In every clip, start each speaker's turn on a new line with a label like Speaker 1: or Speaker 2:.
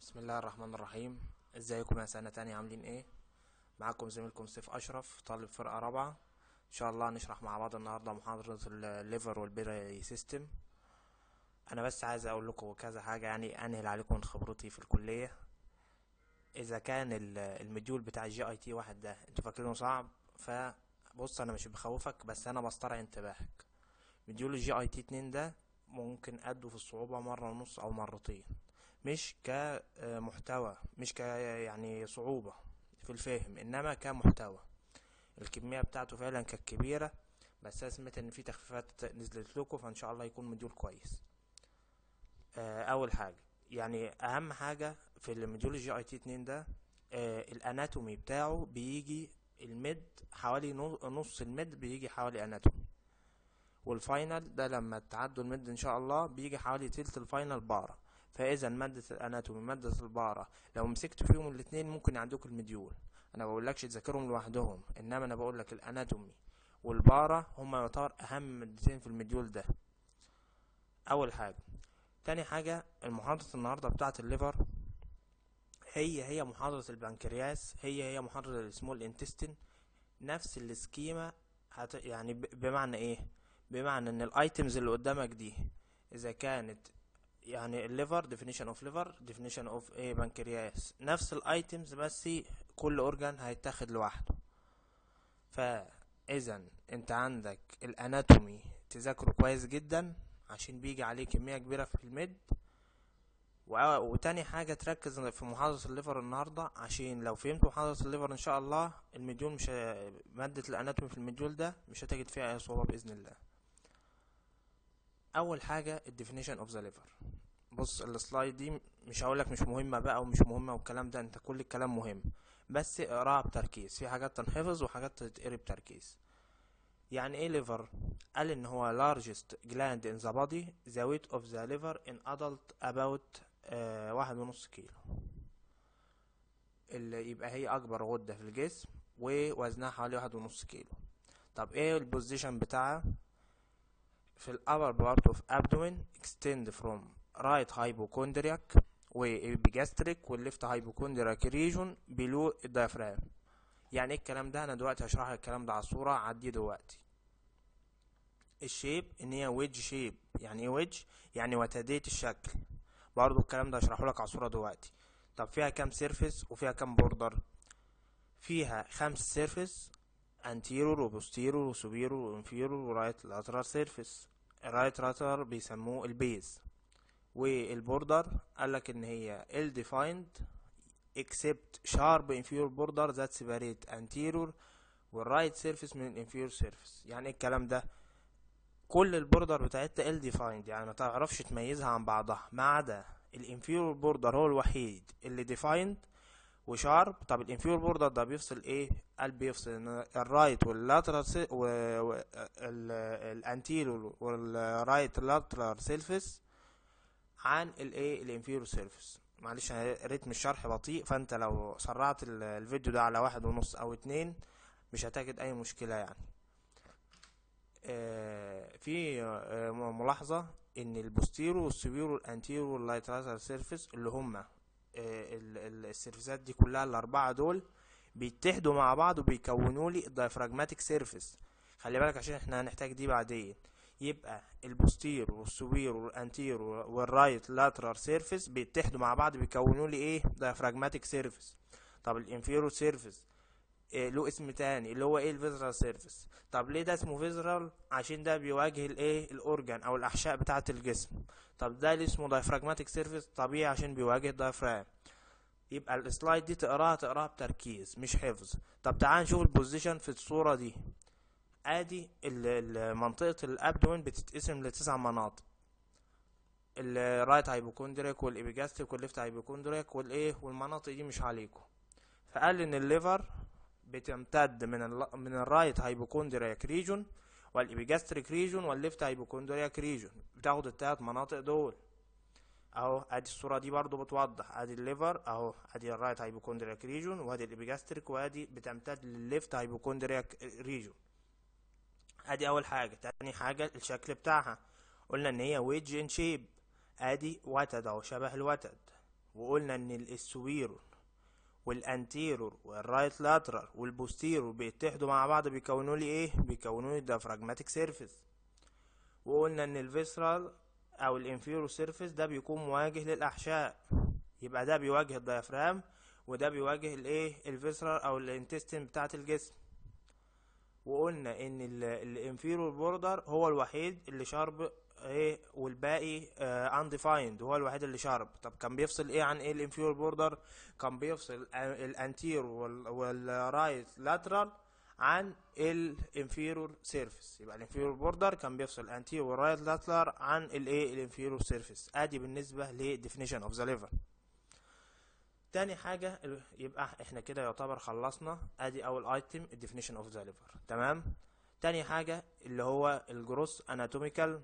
Speaker 1: بسم الله الرحمن الرحيم ازيكم يا سنة تانية عاملين ايه معاكم زميلكم سيف اشرف طالب فرقة رابعة ان شاء الله نشرح مع بعض النهاردة محاضرة الليفر والبيري سيستم انا بس عايز اقول لكم كذا حاجة يعني انهل عليكم من خبرتي في الكلية اذا كان ال- المديول بتاع الجي اي تي واحد ده انتوا فاكرينه صعب فبص انا مش بخوفك بس انا بسترعي انتباهك مديول الجي اي تي اتنين ده ممكن ادوا في الصعوبة مرة ونص او مرتين مش كمحتوى مش ك يعني صعوبة في الفهم انما كمحتوى الكمية بتاعته فعلا كانت كبيرة بس انا سمعت ان في تخفيفات نزلت لكم فان شاء الله يكون مديول كويس آه، اول حاجة يعني اهم حاجة في المديول الجي اي تي اتنين ده آه، الاناتومي بتاعه بيجي الميد حوالي نو- نص الميد بيجي حوالي اناتومي والفاينل ده لما تعدوا الميد ان شاء الله بيجي حوالي تلت الفاينل بارة فاذا مادة الاناتومي مادة البارة لو مسكت فيهم الاتنين ممكن يعدوك المديول انا بقولكش تذاكرهم لوحدهم انما انا بقولك الاناتومي والبارة هما يعتبر اهم مادتين في المديول ده اول حاجة تاني حاجة المحاضرة النهاردة بتاعة الليفر هي هي محاضرة البنكرياس هي هي محاضرة السمول انتستين نفس السكيمة هت يعني ب- بمعنى ايه بمعنى ان الايتمز اللي قدامك دي اذا كانت يعني الليفر definition of liver definition of ايه بنكرياس نفس الايتمز بس كل اورجان هيتاخد لوحده فاذا انت عندك الاناتومي تذاكره كويس جدا عشان بيجي عليه كمية كبيرة في الميد و- وتاني حاجة تركز في محاضرة الليفر النهاردة عشان لو فهمت محاضرة الليفر ان شاء الله المديول مش ه- مادة الاناتومي في المديول ده مش هتجد فيها اي صعوبة بإذن الله اول حاجة الديفينيشن اوف ذا ليفر بص السلايد دي مش هقولك مش مهمة بقى ومش مهمة والكلام ده انت كل الكلام مهم بس اقراها بتركيز في حاجات تنحفظ وحاجات تتقري بتركيز يعني ايه ليفر قال ان هو largest gland in the body the weight of the liver in adult about آه واحد ونص كيلو اللي يبقى هي اكبر غدة في الجسم ووزنها حوالي واحد ونص كيلو طب ايه البوزيشن بتاعها في ال upper part of abdomen extend from right hypochondriac و epigastric وال left hypochondriac region below الdiaphragm يعني ايه الكلام ده انا دلوقتي هشرح لك الكلام ده على الصورة عديه دلوقتي الشيب ان هي ويدج شيب يعني ايه ويدج يعني وتدية الشكل برضو الكلام ده هشرحه لك على الصورة دلوقتي طب فيها كام سيرفيس وفيها كام بوردر فيها خمس سيرفيس anterior وبوستيرور وسوبيرور وانفيرور ورايت لاترال سيرفيس الرايت لاترال بيسموه البيز والبوردر قالك ان هي ال defined except sharp inferior border that separate anterior والرايت سيرفيس من الانفيرور سيرفيس يعني ايه الكلام ده كل البوردر بتاعتها ال defined يعني ما تعرفش تميزها عن بعضها ما عدا الانفيرور بوردر هو الوحيد اللي defined وشارب طب الانفيرور بوردر ده بيفصل ايه قال بيفصل ان الرايت واللاترال الانتيرور والرايت لاترال سيرفيس عن الايه الانفيرور سيرفيس معلش أنا رتم الشرح بطيء فانت لو سرعت ال- الفيديو ده على واحد ونص او اتنين مش هتجد اي مشكلة يعني آه، في آه، م- ملاحظة ان البوستيرو والسوبيرو والانتيرو واللايترال سيرفيس اللي هما آه، ال- ال- السيرفيسات دي كلها الاربعة دول بيتحدوا مع بعض وبيكونوا لي الدايفراجماتيك سيرفيس خلي بالك عشان احنا هنحتاج دي بعدين يبقى البوستير والسوبير والانتير والرايت لاترال سيرفيس بيتحدوا مع بعض بيكونوا لي ايه دايفراجماتيك سيرفيس طب الانفيرو سيرفيس إيه له اسم تاني اللي هو ايه الفيزرال سيرفيس طب ليه ده اسمه فيزرال عشان ده بيواجه الايه الاورجان او الاحشاء بتاعه الجسم طب ده اللي اسمه دايفراجماتيك سيرفيس طبيعي عشان بيواجه الدايفرام يبقى السلايد دي تقراها تقراها بتركيز مش حفظ طب تعال نشوف البوزيشن في الصورة دي ادي ال- ال- منطقة الابدومين بتتقسم لتسع مناطق الرايت هايبوكوندريك والابيجاستريك والليفت هايبوكوندريك والايه والمناطق دي مش عليكم فقال ان الليفر بتمتد من ال من الرايت هايبوكوندرياك ريجون والابيجاستريك ريجون والليفت هايبوكوندرياك ريجون بتاخد التلات مناطق دول اهو ادي الصورة دي برضو بتوضح ادي الليفر اهو ادي الرايت هايبوكوندرياك ريجون وادي الابيجاستريك وادي بتمتد للليفت هايبوكوندرياك ريجون ادي اول حاجة تاني حاجة الشكل بتاعها قلنا ان هي ويدج ان شيب ادي وتد اهو شبه الوتد وقلنا ان السوبيرور والانتيرور والرايت لاترال والبوستيرور بيتحدوا مع بعض بيكونوا لي ايه بيكونوا لي الديافراجماتيك سيرفيس وقلنا ان الفيسرال او الانفيرور سيرفيس ده بيكون مواجه للاحشاء يبقى ده بيواجه الديافرام وده بيواجه الايه الفيسرال او الانتستين بتاعه الجسم وقلنا ان الانفيرور بوردر هو الوحيد اللي شارب ايه والباقي انديفايند هو الوحيد اللي شارب طب كان بيفصل ايه عن ايه الانفيرور بوردر كان بيفصل الانتير والرايت لاترال عن الانفيرور سيرفيس يبقى الانفيرور بوردر كان بيفصل الانتير والرايت لاترال عن الايه الانفيرور سيرفيس ادي بالنسبه لديفينيشن اوف ذا ليفر تاني حاجة يبقى احنا كده يعتبر خلصنا ادي اول ايتم الديفينيشن اوف ذا ليفر تمام تاني حاجة اللي هو الجروس اناتوميكال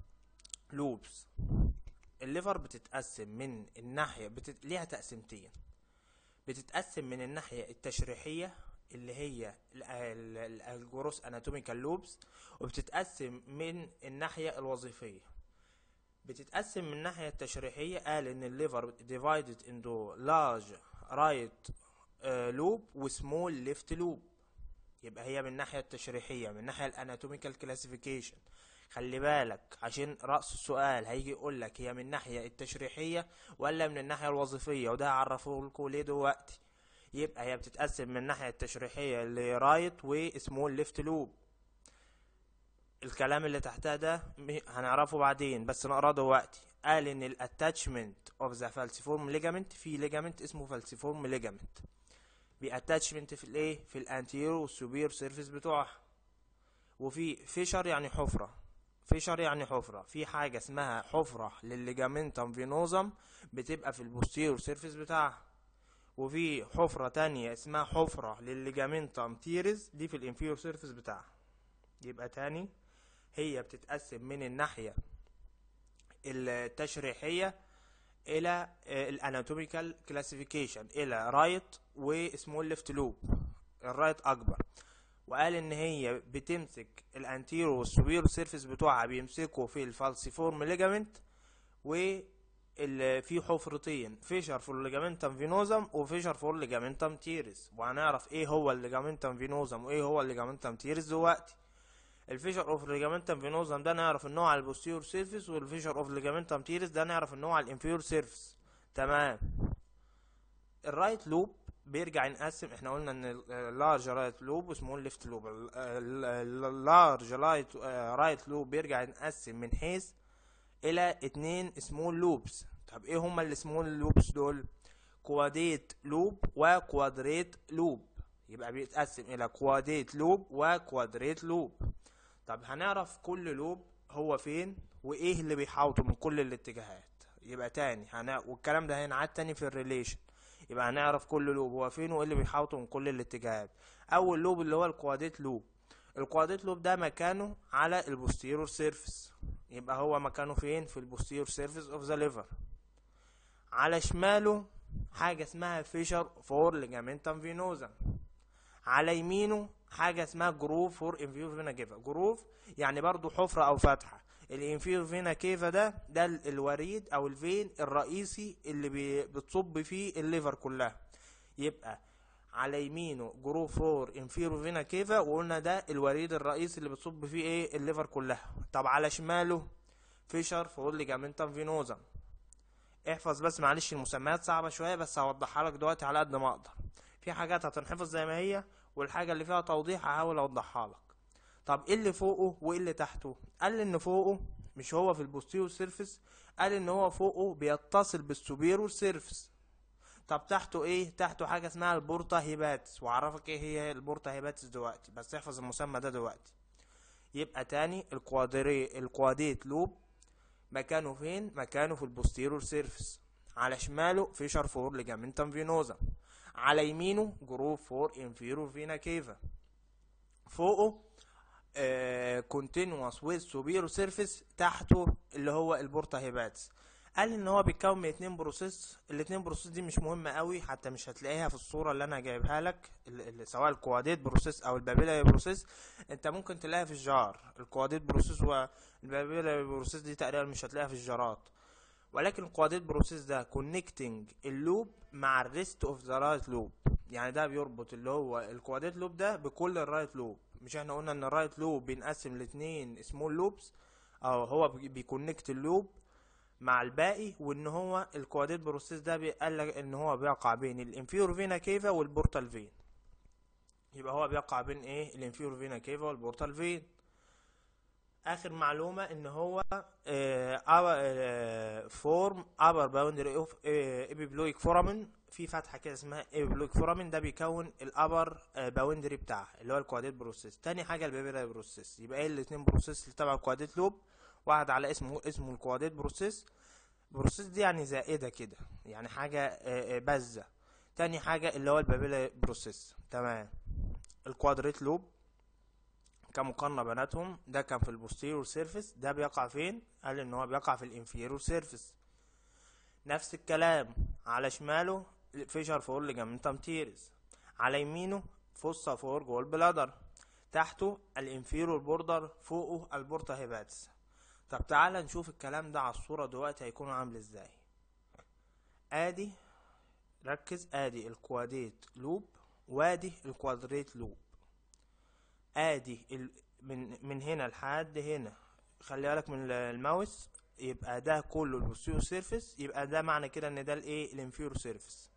Speaker 1: لوبس الليفر بتتقسم من الناحية بتت... ليها تقسيمتين بتتقسم من الناحية التشريحية اللي هي الجروس اناتوميكال لوبس وبتتقسم من الناحية الوظيفية بتتقسم من الناحية التشريحية قال ان الليفر divided into large right لوب وسمول ليفت لوب يبقى هي من الناحية التشريحية من الناحية الاناتوميكال كلاسيفيكيشن خلي بالك عشان رأس السؤال هيجي يقول لك هي من الناحية التشريحية ولا من الناحية الوظيفية وده هعرفه لكم ليه دلوقتي يبقى هي بتتقسم من الناحية التشريحية لرايت وسمول ليفت لوب الكلام اللي تحتها ده هنعرفه بعدين بس نقراه دلوقتي قال ان الاتاتشمنت اوف ذا فالسيفورم ليجامنت في ليجامنت اسمه فالسيفورم ليجامنت بياتاتشمنت في الايه في الانتيرو والسوبير سيرفيس بتوعها وفي فيشر يعني حفره فيشر يعني حفره في حاجه اسمها حفره للليجامنتم فينوزم بتبقى في البوستيرور سيرفيس بتاعها وفي حفره تانية اسمها حفره للليجامنتم تيرز دي في الانفيرور سيرفيس بتاعها يبقى تاني هي بتتقسم من الناحية التشريحية إلى الاناتوميكال كلاسيفيكيشن إلى رايت وسمول ليفت لوب الرايت أكبر وقال إن هي بتمسك الانتيرو والسوبيرو سيرفيس بتوعها بيمسكوا في الفالسيفورم ليجامنت و في حفرتين فيشر فور ليجامنتم فينوزم وفيشر فور ليجامنتم تيرس وهنعرف ايه هو الليجامنتم فينوزم وايه هو الليجامنتم تيرس دلوقتي الفيشر اوف ليجامنتم فينوزم ده نعرف ان هو على البوستيور سيرفيس والفيشر اوف ليجامنتم تيرس ده نعرف ان هو على الانفيور سيرفيس تمام الرايت لوب بيرجع ينقسم احنا قلنا ان اللارج رايت لوب وسمول ليفت لوب اللارج رايت رايت لوب بيرجع ينقسم من حيث الى اتنين سمول لوبس طب ايه هما السمول لوبس دول كواديت لوب وكوادريت لوب يبقى بيتقسم الى كواديت لوب وكوادريت لوب طب هنعرف كل لوب هو فين وايه اللي بيحاوطه من كل الاتجاهات يبقى تاني هنا والكلام ده هينعاد تاني في الريليشن يبقى هنعرف كل لوب هو فين وايه اللي بيحاوطه من كل الاتجاهات اول لوب اللي هو الكواديت لوب الكواديت لوب ده مكانه على البوستيرور سيرفيس يبقى هو مكانه فين في البوستيرور سيرفيس اوف ذا ليفر على شماله حاجة اسمها فيشر فور ليجامنتم فينوزا على يمينه حاجة اسمها جروف فور انفيور فينا كيفا جروف يعني برضو حفرة او فتحة الانفيور فينا كيفا ده ده الوريد او الفين الرئيسي اللي بتصب فيه الليفر كلها يبقى على يمينه جروف فور انفيرو فينا كيفا وقلنا ده الوريد الرئيسي اللي بتصب فيه ايه الليفر كلها طب على شماله فيشر فور ليجامنتم فينوزا احفظ بس معلش المسميات صعبة شوية بس هوضحها لك دلوقتي على قد ما اقدر في حاجات هتنحفظ زي ما هي والحاجة اللي فيها توضيح هحاول اوضحها لك طب ايه اللي فوقه وايه اللي تحته قال ان فوقه مش هو في البوستيرور سيرفيس قال ان هو فوقه بيتصل بالسوبيرور سيرفيس طب تحته ايه تحته حاجه اسمها البورتا هيباتس واعرفك ايه هي البورتا هيباتس دلوقتي بس احفظ المسمى ده دلوقتي يبقى تاني الكوادري الكواديت لوب مكانه فين مكانه في البوستيرور سيرفيس على شماله فيشر فور ليجامنتم فينوزا على يمينه جروف فور انفيرور فينا كيفا فوقه كونتينوس ويز سوبيرو سيرفيس تحته اللي هو البورتا هيباتس قال ان هو بيتكون من اتنين بروسيس الاتنين بروسيس دي مش مهمه قوي حتى مش هتلاقيها في الصوره اللي انا جايبها لك اللي سواء الكواديت بروسيس او البابيلا بروسيس انت ممكن تلاقيها في الجار الكواديت بروسيس والبابيلا بروسيس دي تقريبا مش هتلاقيها في الجارات ولكن الكوادريت بروسيس ده كونكتنج اللوب مع الريست اوف ذا رايت لوب يعني ده بيربط اللي هو الكوادريت لوب ده بكل الرايت لوب مش احنا قلنا ان الرايت لوب بينقسم لاتنين سمول لوبس او هو بي- بيكونكت اللوب مع الباقي وان هو الكوادريت بروسيس ده قال لك ان هو بيقع بين الانفيور فينا كيفا والبورتال فين يبقى هو بيقع بين ايه الانفيور فينا كيفا والبورتال فين اخر معلومه ان هو فورم ابر باوندري اوف ايبيبلويك فورامين في فتحه كده اسمها ايبيبلويك فورامين ده بيكون الابر باوندري بتاعها اللي هو الكوادريت بروسيس تاني حاجه البيبيرا بروسيس يبقى ايه الاثنين بروسيس اللي تبع الكوادريت لوب واحد على اسمه اسمه الكوادريت بروسيس بروسيس دي يعني زائده كده يعني حاجه آه، آه، بزه تاني حاجه اللي هو البابيلا بروسيس تمام الكوادريت لوب كمقارنة بيناتهم ده كان في البوستيريور سيرفيس ده بيقع فين قال ان هو بيقع في الانفيريور سيرفيس نفس الكلام على شماله فيشر فور ليجامنتم تيرز على يمينه فوسا فور جول بلادر تحته الانفيريور بوردر فوقه البورتا هيباتس طب تعالى نشوف الكلام ده على الصورة دلوقتي هيكون عامل ازاي ادي ركز ادي الكواديت لوب وادي الكوادريت لوب ادي ال... من من هنا لحد هنا خلي بالك من ال- الماوس يبقى ده كله البوستيريور سيرفيس يبقى ده معنى كده ان ده الايه الانفيريور سيرفيس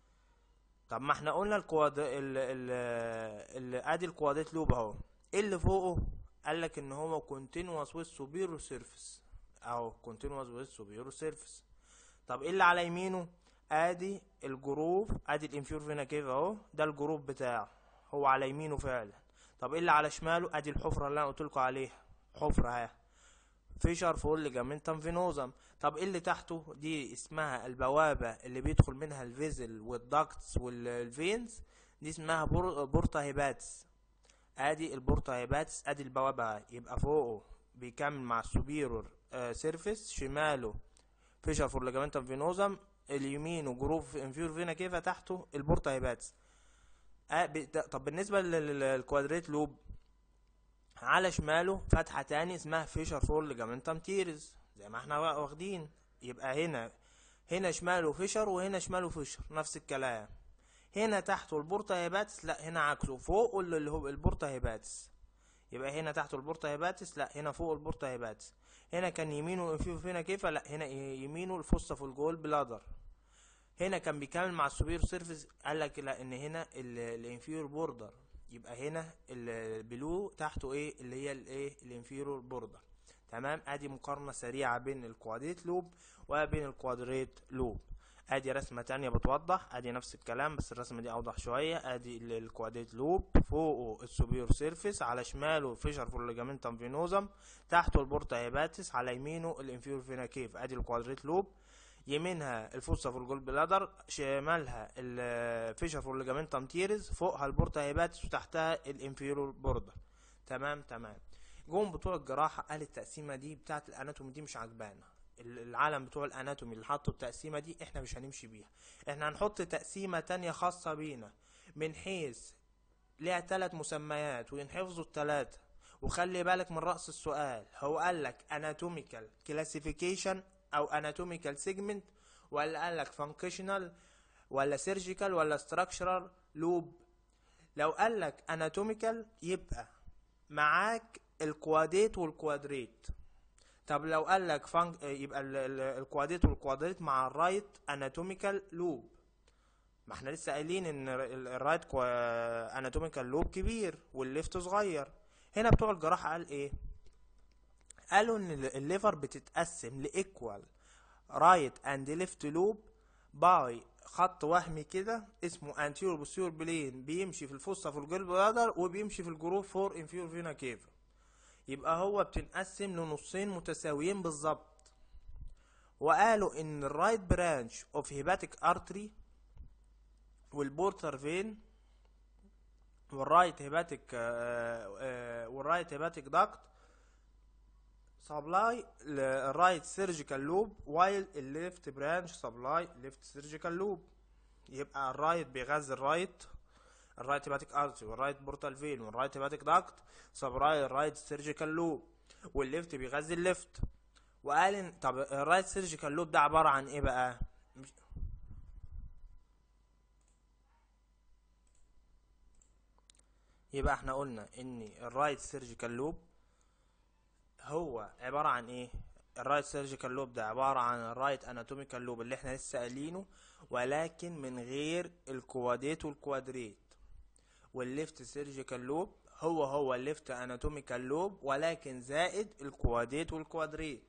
Speaker 1: طب ما احنا قلنا الكواد ال ال ال ادي الكوادريت لوب اهو ايه اللي فوقه قال لك ان هو كونتينوس ويز سوبيريور سيرفيس او كونتينوس ويز سوبيريور سيرفيس طب ايه اللي على يمينه ادي الجروف ادي الانفيور فينا كيف اهو ده الجروف بتاعه هو على يمينه فعلا طب ايه اللي على شماله ادي الحفره اللي انا قلت لكم عليها حفره اهي فيشر فول ليجامنتم فينوزم طب ايه اللي تحته دي اسمها البوابه اللي بيدخل منها الفيزل والداكتس والفينز دي اسمها بور... بورتا هيباتس ادي البورتا هيباتس ادي البوابه اهي. يبقى فوقه بيكمل مع السوبيرور آه سيرفيس شماله فيشر فور ليجامنتم فينوزم اليمين جروف انفيور فينا كيفا تحته البورتا هيباتس آه ب- ده- طب بالنسبة لل- للكوادريت لوب على شماله فتحة تاني اسمها فيشر فور ليجامنتم تيرز زي ما احنا وا- واخدين يبقى هنا هنا شماله فيشر وهنا شماله فيشر نفس الكلام هنا تحته البورتا هيباتس لا هنا عكسه فوق اللي هو البورتا هيباتس يبقى هنا تحته البورتا هيباتس لا هنا فوق البورتا هيباتس هنا كان يمينه في هنا كيف لا هنا يمينه الفصة في الجول بلادر هنا كان بيكمل مع السوبير سيرفيس قال لك لا ان هنا الانفيرور بوردر يبقى هنا البلو تحته ايه اللي هي الايه الانفيرور بوردر تمام ادي مقارنة سريعة بين الكوادريت لوب وبين الكوادريت لوب ادي رسمة تانية بتوضح ادي نفس الكلام بس الرسمة دي اوضح شوية ادي ال- الكوادريت لوب فوقه السوبير سيرفيس على شماله فيشر فور ليجامنتم فينوزم تحته البورتا هيباتس على يمينه الانفيرور فينا كيف ادي الكوادريت لوب يمينها الفوسا فور جول بلادر شمالها الفيشر فور ليجامنتم تيرز فوقها البورتا هيباتس وتحتها الانفيرور بوردر تمام تمام جم بتوع الجراحة قال التقسيمة دي بتاعت الاناتومي دي مش عجبانا ال- العالم بتوع الاناتومي اللي حطوا التقسيمة دي احنا مش هنمشي بيها احنا هنحط تقسيمة تانية خاصة بينا من حيث ليها ثلاث مسميات وينحفظوا الثلاثة وخلي بالك من رأس السؤال هو قال لك anatomical classification او anatomical segment ولا قال لك functional ولا surgical ولا structural loop لو قال لك anatomical يبقى معاك الكواديت والكوادريت طب لو قال لك فانك يبقى ال- ال- الكواديت والكوادريت مع الرايت اناتوميكال لوب ما احنا لسه قايلين ان ال- ال- الرايت اناتوميكال لوب كبير والليفت صغير هنا بتوع الجراحة قال ايه قالوا ان ال- الليفر بتتقسم لايكوال رايت اند ليفت لوب باي خط وهمي كده اسمه انتيور بوستيور بلين بيمشي في الفصة في الجلب بلادر وبيمشي في الجروف فور انفيور فينا كيفا يبقى هو بتنقسم لنصين متساويين بالظبط وقالوا ان الرايت برانش اوف هيباتيك ارتري والبورتر فين والرايت هيباتيك والرايت هيباتيك داكت سبلاي الرايت سيرجيكال لوب وايل الليفت برانش سبلاي ليفت سيرجيكال لوب يبقى الرايت بيغذي الرايت الرايت هيباتيك ارتري والرايت بورتال فين والرايت هيباتيك داكت سبلاي الرايت سيرجيكال لوب والليفت بيغذي الليفت وقال ان طب الرايت سيرجيكال لوب ده عباره عن ايه بقى مش- يبقى احنا قلنا ان الرايت سيرجيكال لوب هو عباره عن ايه الرايت سيرجيكال لوب ده عباره عن الرايت اناتوميكال لوب اللي احنا لسه قايلينه ولكن من غير الكواديت والكوادريت والليفت سيرجيكال لوب هو هو الليفت اناتوميكال لوب ولكن زائد الكواديت والكوادريت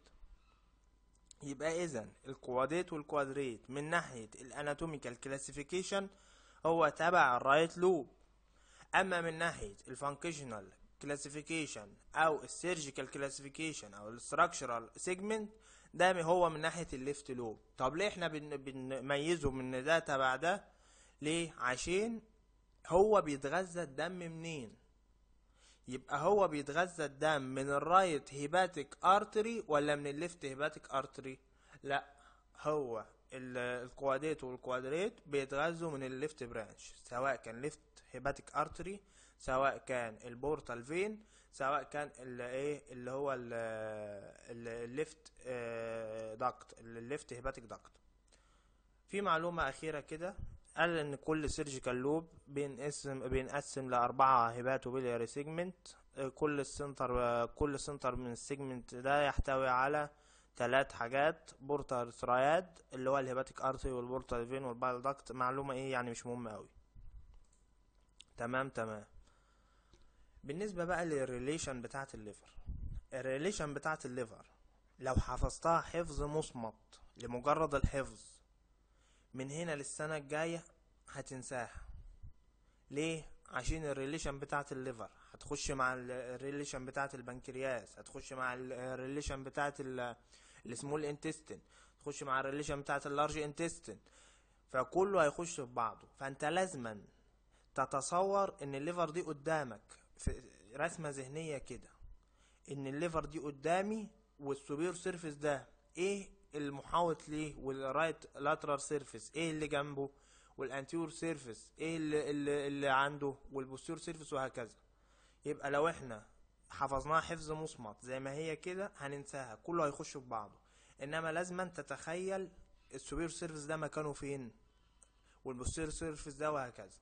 Speaker 1: يبقى اذا الكواديت والكوادريت من ناحيه الاناتوميكال كلاسيفيكيشن هو تبع الرايت لوب اما من ناحيه الفانكشنال كلاسيفيكيشن او السيرجيكال كلاسيفيكيشن او الستراكشرال سيجمنت ده هو من ناحيه الليفت لوب طب ليه احنا بن- بنميزه من ده تبع ده ليه عشان هو بيتغذى الدم منين يبقى هو بيتغذى الدم من الرايت هيباتيك ارتري ولا من الليفت هيباتيك ارتري لا هو ال- الكواديت والكوادريت بيتغذوا من الليفت برانش سواء كان ليفت هيباتيك ارتري سواء كان البورتال فين سواء كان ال- ايه اللي هو الليفت داكت الليفت هيباتيك داكت في معلومة أخيرة كده قال إن كل سيرجيكال لوب بينقسم بينقسم لأربعة هيباتو بيلياري سيجمنت كل السنتر آه، كل سنتر من السيجمنت ده يحتوي على ثلاث حاجات بورتال ثراياد اللي هو الهيباتيك ارتري والبورتال فين والبايل داكت معلومة ايه يعني مش مهمة أوي تمام تمام بالنسبة بقى للريليشن بتاعة الليفر الريليشن بتاعة الليفر لو حفظتها حفظ مصمت لمجرد الحفظ من هنا للسنة الجاية هتنساها ليه؟ عشان الريليشن بتاعت الليفر هتخش مع ال- الريليشن بتاعت البنكرياس هتخش مع ال- الريليشن بتاعت ال- السمول انتستين تخش مع الريليشن بتاعت اللارج انتستين فكله هيخش في بعضه فانت لازما تتصور ان الليفر دي قدامك في رسمة ذهنية كده ان الليفر دي قدامي والسوبير سيرفيس ده ايه المحاوط ليه والرايت لاترال سيرفيس ايه اللي جنبه والانتيور سيرفيس ايه اللي, اللي, اللي عنده والبوستيور سيرفيس وهكذا يبقى لو احنا حفظناها حفظ مصمت زي ما هي كده هننساها كله هيخش في بعضه انما لازم تتخيل السوبير سيرفيس ده مكانه فين والبوستير سيرفيس ده وهكذا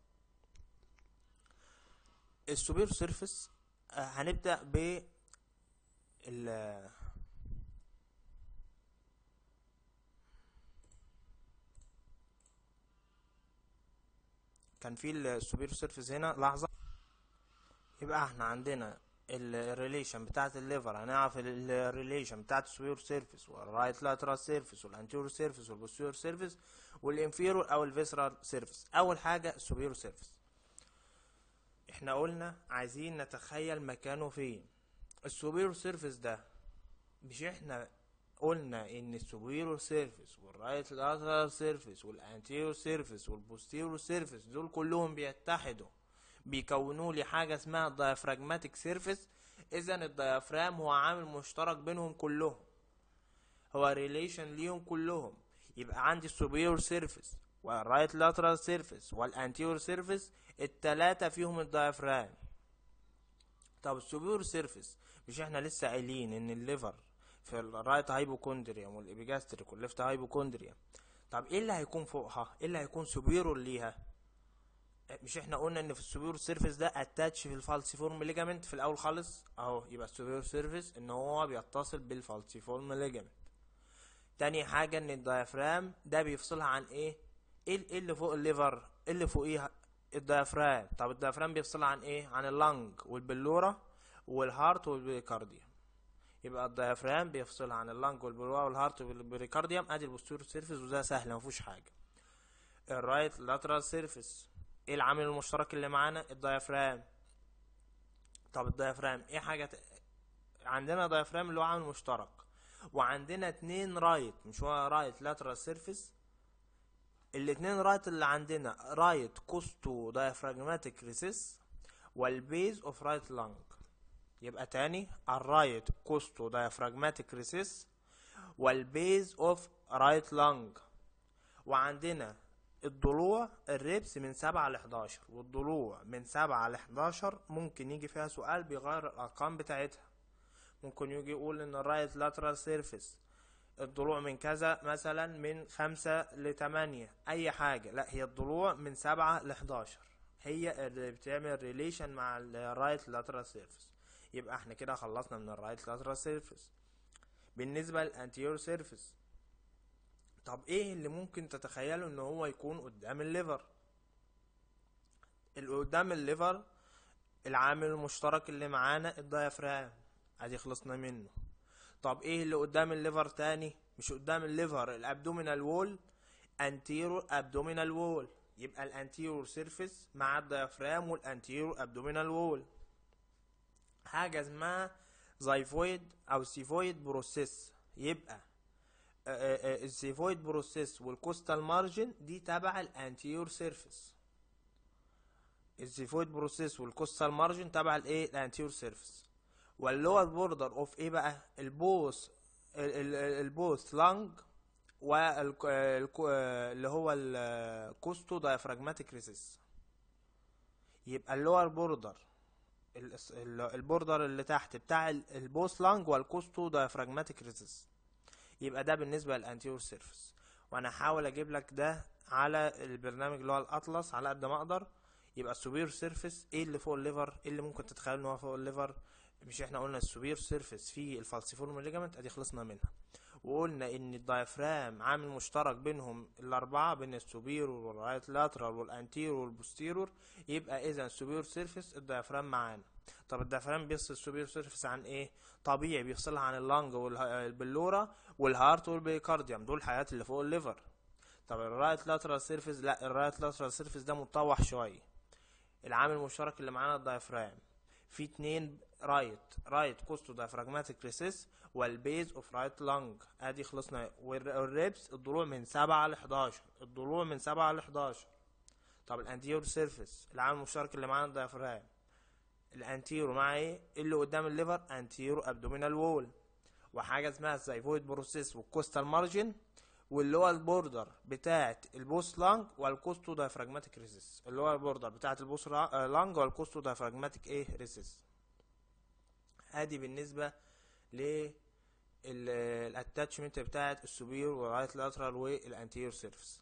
Speaker 1: السوبير سيرفيس آه، هنبدأ ب ال كان في السوبير سيرفيس هنا لحظة يبقى احنا عندنا الريليشن بتاعت الليفر هنعرف الريليشن بتاعت السوبير سيرفيس والرايت لاترال سيرفيس والانتيرور سيرفيس والبوستيرور سيرفيس والانفيرور او الفيسرال سيرفيس اول حاجة السوبير سيرفيس احنا قلنا عايزين نتخيل مكانه فين السوبيرور سيرفيس ده مش احنا قلنا ان السوبيرور سيرفيس والرايت لاترال سيرفيس والانتيرور سيرفيس والبوستيرور سيرفيس دول كلهم بيتحدوا بيكونوا لي حاجه اسمها diaphragmatic سيرفيس اذا الديافرام هو عامل مشترك بينهم كلهم هو ريليشن ليهم كلهم يبقى عندي السوبيرور سيرفيس والرايت لاترال سيرفيس والانتيرور سيرفيس التلاتة فيهم الديافرام طب السوبيرور سيرفيس مش احنا لسه قايلين ان الليفر في الرايت هايبوكوندريوم والابيجاستريك والليفت هايبوكوندريوم طب ايه اللي هيكون فوقها ايه اللي هيكون سوبيرور ليها مش احنا قلنا ان في السوبيرور سيرفيس ده اتاتش في الفالسيفورم ليجامنت في الاول خالص اهو يبقى السوبيرور سيرفيس ان هو بيتصل بالفالسيفورم ليجامنت تاني حاجة ان الديافرام ده بيفصلها عن ايه ايه إيه اللي فوق الليفر ايه اللي فوقيها الديافرام طب الديافرام بيفصلها عن ايه عن اللنج والبلورة والهارت والبريكارديوم يبقى الديافرام بيفصلها عن اللنج والبلورة والهارت والبريكارديوم ادي البوستيرور سيرفيس وده سهل مفيهوش حاجة الرايت لاترال سيرفيس ايه العامل المشترك اللي معانا الديافرام طب الديافرام ايه حاجة ت... عندنا ديافرام اللي هو عامل مشترك وعندنا اتنين رايت مش هو رايت لاترال سيرفيس الاتنين رايت اللي عندنا رايت كوستو دايفراجماتيك ريسيس والبيز اوف رايت لانج يبقى تاني الرايت كوستو دايفراجماتيك ريسيس والبيز اوف رايت لانج وعندنا الضلوع الريبس من سبعة لحداشر والضلوع من سبعة لحداشر ممكن يجي فيها سؤال بيغير الأرقام بتاعتها ممكن يجي يقول ان الرايت لاترال سيرفيس الضلوع من كذا مثلا من خمسة لتمانية اي حاجة لا هي الضلوع من سبعة لحداشر هي اللي بتعمل ريليشن مع الرايت لاترال سيرفيس يبقى احنا كده خلصنا من الرايت لاترال سيرفيس بالنسبة للانتيور سيرفيس طب ايه اللي ممكن تتخيلوا ان هو يكون قدام الليفر اللي قدام الليفر العامل المشترك اللي معانا الدايفرام ادي خلصنا منه طب ايه اللي قدام الليفر تاني مش قدام الليفر الابدومينال وول انتيرو ابدومينال وول يبقى الانتيرور سيرفيس مع الديافرام والانتيرور ابدومينال وول حاجه اسمها زايفويد او سيفويد بروسيس يبقى السيفويد بروسيس والكوستال مارجن دي تبع الانتيور سيرفيس السيفويد بروسيس والكوستال مارجن تبع الايه الانتيور سيرفيس واللور بوردر اوف ايه بقى البوث البوث لانج واللي هو الكوستو دايفراجماتيك ريسيس يبقى اللور بوردر البوردر اللي تحت بتاع البوث لانج والكوستو دايفراجماتيك ريسيس يبقى ده بالنسبه للانتيور سيرفيس وانا هحاول اجيب لك ده على البرنامج اللي هو الاطلس على قد ما اقدر يبقى السوبير سيرفيس ايه اللي فوق الليفر ايه اللي ممكن تتخيل ان هو فوق الليفر مش احنا قلنا السوبير سيرفيس في الفالسيفورم ليجامنت ادي خلصنا منها وقلنا ان الدايفرام عامل مشترك بينهم الاربعه بين السوبيرور والرايت لاترال والانتيرور والبوستيرور يبقى اذا السوبير سيرفيس الدايفرام معانا طب الدايفرام بيفصل السوبير سيرفيس عن ايه طبيعي بيفصلها عن اللنج والبلورا والهارت والبيكارديوم دول الحاجات اللي فوق الليفر طب الرايت لاترال سيرفيس لا الرايت لاترال سيرفيس ده متطوح شويه العامل المشترك اللي معانا الدايفرام في اتنين رايت رايت كوستو دايفراجماتيك ريسيس والبيز اوف رايت لانج ادي خلصنا والريبس الضلوع من سبعة ل 11 الضلوع من سبعة ل 11 طب الانتيور سيرفيس العامل المشترك اللي معانا الدايفرام الانتيرو مع ايه اللي قدام الليفر انتيرو ابدومينال وول وحاجه اسمها الزيفويد بروسيس والكوستال مارجن واللي هو البوردر بتاعه البوس لانج والكوستو دايفراجماتيك ريسيس اللي هو البوردر بتاعه البوس لانج والكوستو دايفراجماتيك ايه ريسيس ادي بالنسبه ل الاتاتشمنت بتاعه السوبير والرايت لاترال والانتيريور سيرفيس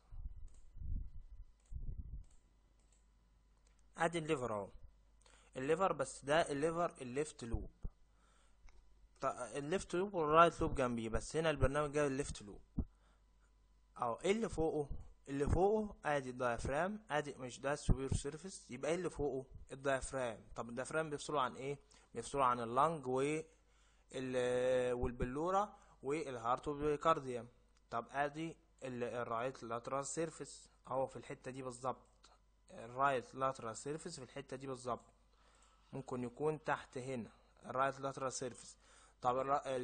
Speaker 1: ادي الليفر اهو الليفر بس ده الليفر الليفت لوب الليفت لوب والرايت لوب جنبيه بس هنا البرنامج جاي الليفت لوب اهو ايه اللي فوقه اللي فوقه ادي الدايفرام ادي مش ده السوبير سيرفيس يبقى ايه اللي فوقه الدايفرام طب الدايفرام بيفصلوا عن ايه بيفصلوا عن اللنج و والبلورا والهارت والكارديوم طب ادي الرايت لاترال سيرفيس اهو في الحته دي بالظبط الرايت لاترال سيرفيس في الحته دي بالظبط ممكن يكون تحت هنا الرايت لاترال سيرفيس طب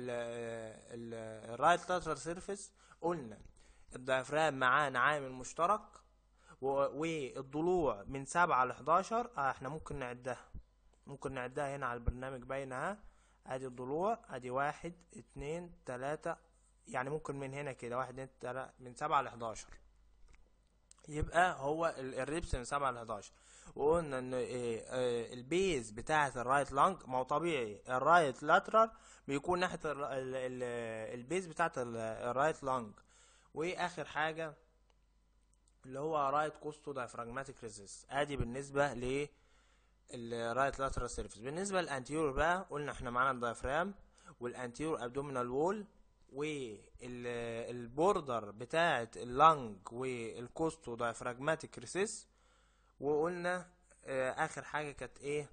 Speaker 1: الرايت لاترال سيرفيس قلنا الديافرام معانا عامل مشترك والضلوع من سبعة لحداشر اه احنا ممكن نعدها ممكن نعدها هنا على البرنامج باينة ها ادي الضلوع ادي واحد اتنين تلاتة يعني ممكن من هنا كده واحد اتنين تلاتة من سبعة لحداشر يبقى هو الريبس من سبعة لحداشر وقلنا ان إيه آه البيز بتاعة الرايت لانج ما هو طبيعي الرايت لاترال بيكون ناحية ال ال ال البيز بتاعة الرايت لانج واخر حاجة اللي هو رايت كوستو دايفراجماتيك ريزيس ادي بالنسبة ل الرايت لاترال سيرفيس بالنسبة للانتيور بقى قلنا احنا معانا الدايفرام والانتيور ابدومينال وول والبوردر بتاعة اللنج والكوستو دايفراجماتيك ريسيس وقلنا اخر حاجة كانت ايه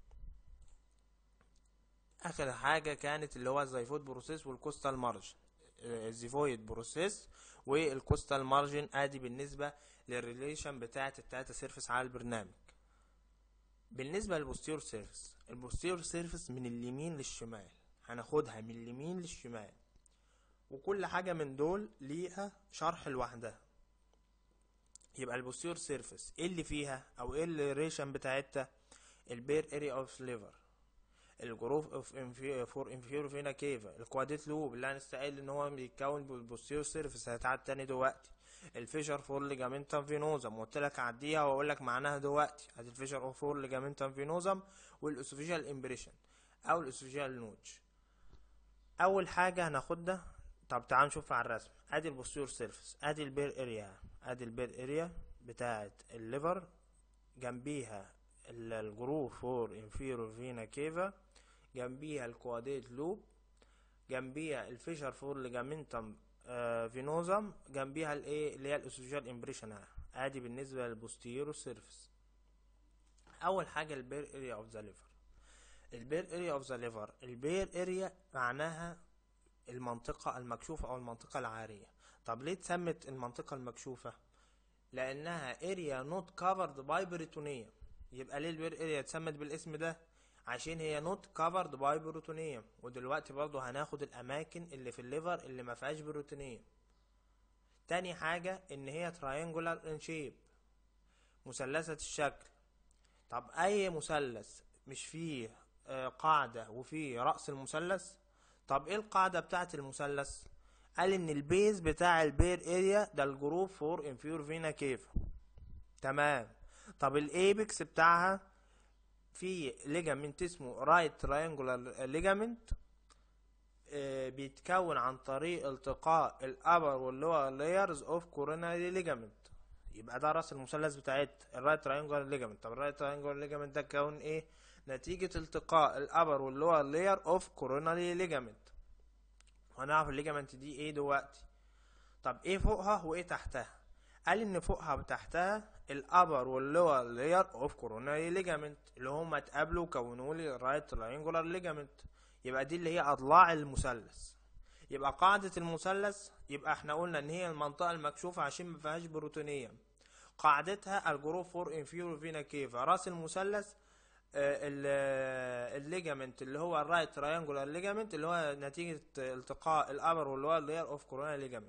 Speaker 1: اخر حاجة كانت اللي هو الزيفويد بروسيس والكوستال مارجن الزيفويد بروسيس والكوستال مارجن ادي بالنسبة للريليشن بتاعة التلاتة سيرفيس على البرنامج بالنسبة للبوستيور سيرفيس البوستيور سيرفيس من اليمين للشمال هناخدها من اليمين للشمال وكل حاجة من دول ليها شرح لوحدها يبقى البوستيور سيرفيس ايه اللي فيها او ايه الريشن بتاعتها البير اريا اوف ليفر الجروف اوف فور انفيرو فينا كيفا الكواديت لوب اللي هنستقل ان هو بيتكون بالبوستيور سيرفيس هتعاد تاني دلوقتي الفيشر فور ليجامنتم فينوزم قلت لك عديها واقول لك معناها دلوقتي ادي الفيشر اوف فور ليجامنتم فينوزم والاسوفيجيال امبريشن او الاسوفيجيال نوتش اول حاجه هناخدها طب تعال نشوف على الرسم ادي البوستيرور سيرفيس ادي البير اريا ادي البير اريا بتاعه الليفر جنبيها ال- الجروف فور انفيرور فينا كيفا جنبيها الكواديت لوب جنبيها الفيشر فور ليجامنتم آه فينوزم جنبيها الايه اللي هي الاسوشيال امبريشن ادي بالنسبه للبوستيرور سيرفيس اول حاجه البير اريا اوف ذا ليفر البير اريا اوف ذا ليفر البير اريا معناها المنطقة المكشوفة أو المنطقة العارية طب ليه اتسمت المنطقة المكشوفة؟ لأنها area not covered by peritoneum يبقى ليه البير area اتسمت بالاسم ده؟ عشان هي not covered by peritoneum ودلوقتي برضو هناخد الأماكن اللي في الليفر اللي ما فيهاش peritoneum تاني حاجة إن هي triangular in shape مثلثة الشكل طب أي مثلث مش فيه آه، قاعدة وفيه رأس المثلث طب ايه القاعدة بتاعت المثلث قال ان البيز بتاع البير اريا ده الجروب فور انفيور فينا كيفا تمام طب الايبكس بتاعها في ليجامنت اسمه رايت تراينجولار ليجامنت بيتكون عن طريق التقاء الابر واللور لايرز اوف كوروناري ليجامنت يبقى ده راس المثلث بتاعت الرايت تراينجولار ليجامنت طب الرايت تراينجولار ليجامنت ده كون ايه نتيجة التقاء الابر واللور لاير اوف كوروناري ليجامنت وهنعرف الليجامنت دي ايه دلوقتي طب ايه فوقها وايه تحتها قال ان فوقها وتحتها الابر واللور لاير اوف كوروناري ليجامنت اللي هما اتقابلوا وكونوا لي الرايت تراينجولار ليجامنت يبقى دي اللي هي اضلاع المثلث يبقى قاعدة المثلث يبقى احنا قلنا ان هي المنطقة المكشوفة عشان ما فيهاش بروتونية قاعدتها الجروف فور انفيرو فينا كيفا راس المثلث آه، ال- الليجامنت اللي هو الرايت تراينجولار ليجامنت اللي هو نتيجة التقاء الابر واللور لاير اوف كورونا ليجامنت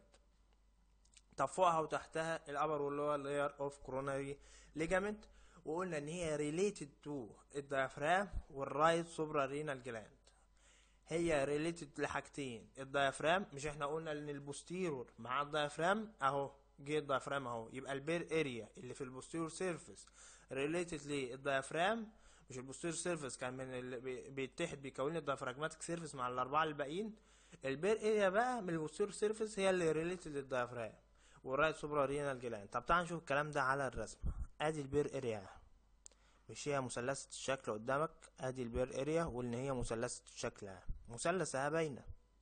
Speaker 1: طب فوقها وتحتها الابر واللور لاير اوف كوروناري ليجامنت وقلنا ان هي ريليتد تو الديافرام والرايت سوبرا رينال جلاند هي ريليتد لحاجتين الديافرام مش احنا قلنا ان البوستيرور مع الديافرام اهو جه الديافرام اهو يبقى البير اريا اللي في البوستيرور سيرفيس ريليتد للديافرام مش البوستيرور سيرفيس كان من ال... بي- بيتحد بيكون لي الديافراجماتيك سيرفيس مع الاربعه الباقيين البير اريا بقى من البوستيرور سيرفيس هي اللي ريليتد للديافرام والرايت سوبرا رينال جلاند طب تعال نشوف الكلام ده على الرسم ادي البير اريا مش هي مثلثة الشكل قدامك ادي البير اريا وان هي مثلثة الشكل اهي. مثلثة باينة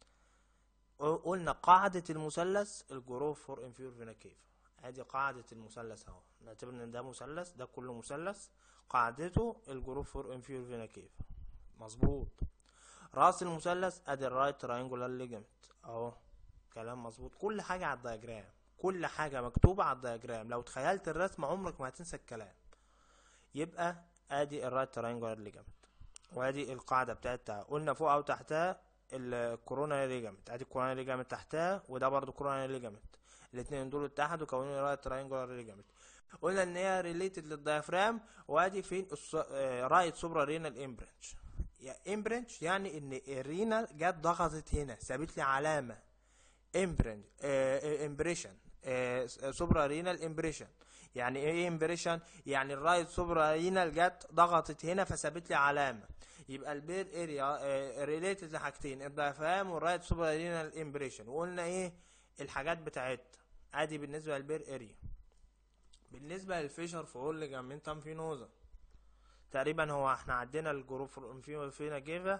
Speaker 1: قلنا قاعدة المثلث الجروف فور انفيور فينا كيف ادي قاعدة المثلث اهو نعتبر ان ده مثلث ده كله مثلث قاعدته الجروف فور انفيور فينا كيف مظبوط راس المثلث ادي الرايت تراينجولار ليجمنت اهو كلام مظبوط كل حاجة على الدياجرام كل حاجة مكتوبة على الدياجرام لو تخيلت الرسم عمرك ما هتنسى الكلام يبقى ادي الرايت تراينجولار ليجمنت وادي القاعدة بتاعتها قلنا فوق او تحتها الكورونا ليجامنت ادي الكورونا ليجامنت تحتها وده برضو كورونا ليجامنت الاثنين دول اتحدوا كونوا رايت تراينجولار ليجامنت قلنا ان هي ريليتد للديافرام وادي فين رايت سوبرا رينال امبرنش يا امبرنش يعني ان الرينال جت ضغطت هنا سابت لي علامه امبرنش امبريشن سوبرا رينال امبريشن يعني ايه امبريشن يعني الرايت سوبرا رينال جت ضغطت هنا فسابت لي علامه يبقى البير اريا ريليتد لحاجتين الديافرام والرايت سوبرا رينال امبريشن وقلنا ايه الحاجات بتاعتها ادي بالنسبه للبير اريا بالنسبه للفيشر فول ليجامنتم فينوزا تقريبا هو احنا عدينا الجروب فور انفيور فينا جيفا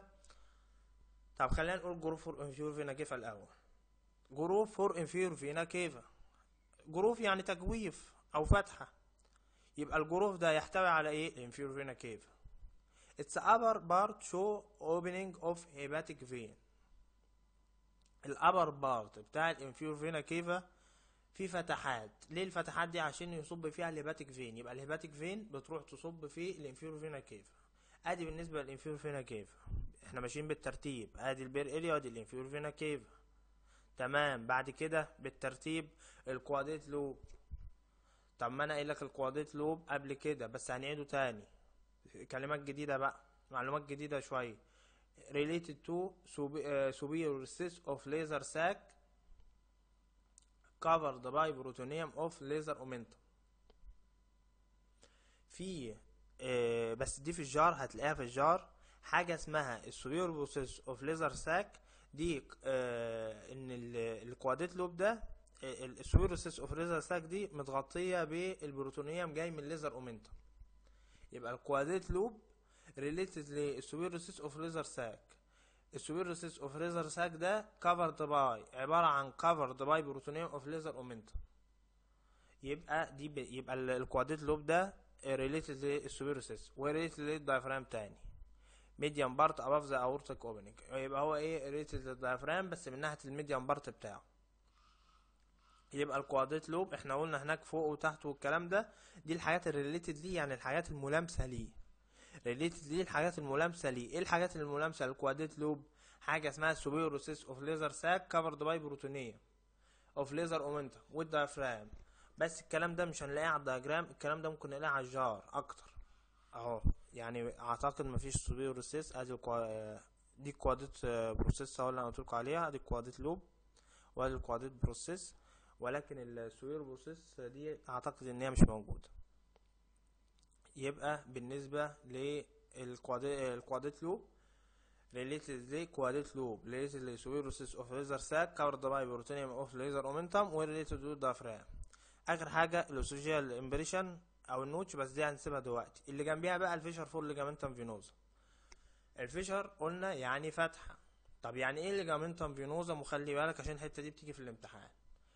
Speaker 1: طب خلينا نقول جروب فور انفيور فينا جيفا الاول جروب فور انفيور فينا كيفا جروف يعني تجويف او فتحه يبقى الجروف ده يحتوي على ايه الانفيور فينا كيفا its upper part show opening of hepatic vein الابر بارت بتاع الانفيور فينا كيفا في فتحات ليه الفتحات دي عشان يصب فيها الهيباتيك فين يبقى الهيباتيك فين بتروح تصب في الانفيور فينا كيفا ادي بالنسبه للانفيور فينا كيفا احنا ماشيين بالترتيب ادي البير اريا وادي الانفيور فينا كيفا تمام بعد كده بالترتيب الكواديت لوب طب ما انا قايل لك الكواديت لوب قبل كده بس هنعيده تاني كلمات جديده بقى معلومات جديده شويه related to sub- uh, superior cyst of laser sac covered by plutonium of laser omentum في آه، بس دي في الجار هتلاقيها في الجار حاجة اسمها السوبيور بروسيس اوف ليزر ساك دي آه ان الكواديت لوب ده السويروسيس اوف ليزر ساك دي متغطيه بالبروتونيوم جاي من ليزر اومنتم يبقى الكواديت لوب ريليتد للسويروسيس اوف ليزر ساك السويروسيس اوف ليزر ساك ده كفرد باي عباره عن كفرد باي بروتونيوم اوف ليزر اومنتم يبقى دي ب... يبقى الكواديت لوب ده ريليتد للسويروسيس وريليتد للدايفرام تاني ميديان بارت اباف ذا اورتيك اوبننج يبقى هو ايه ريليتد للدايفرام بس من ناحيه الميديان بارت بتاعه يبقى الكوادريت لوب احنا قلنا هناك فوق وتحت والكلام ده دي الحاجات الريليتد ليه يعني الحاجات الملامسه ليه ريليتد ليه الحاجات الملامسه ليه ايه الحاجات الملامسه للكوادريت لوب حاجه اسمها سوبيروسيس اوف ليزر ساك كفرد باي بروتونيه اوف ليزر اومنتا والدايفرام بس الكلام ده مش هنلاقيه على الدياجرام الكلام ده ممكن نلاقيه على الجار اكتر اهو يعني اعتقد مفيش سوبيروسيس ادي الكوا... دي الكوادريت بروسيس اللي انا قلت لكم عليها ادي الكوادريت لوب وادي الكوادريت بروسيس ولكن السوير بروسيس دي اعتقد ان هي مش موجوده يبقى بالنسبه للكوادريت لوب related to quadrate loop related to superosis of laser sac covered by peritoneum of laser momentum و related to diaphragm اخر حاجه الاسوجيال امبريشن او النوتش بس دي هنسيبها دلوقتي اللي جنبيها بقى الفيشر فور ليجامنتم فينوزا الفيشر قلنا يعني فتحه طب يعني ايه ليجامنتم فينوزا وخلي بالك عشان الحته دي بتيجي في الامتحان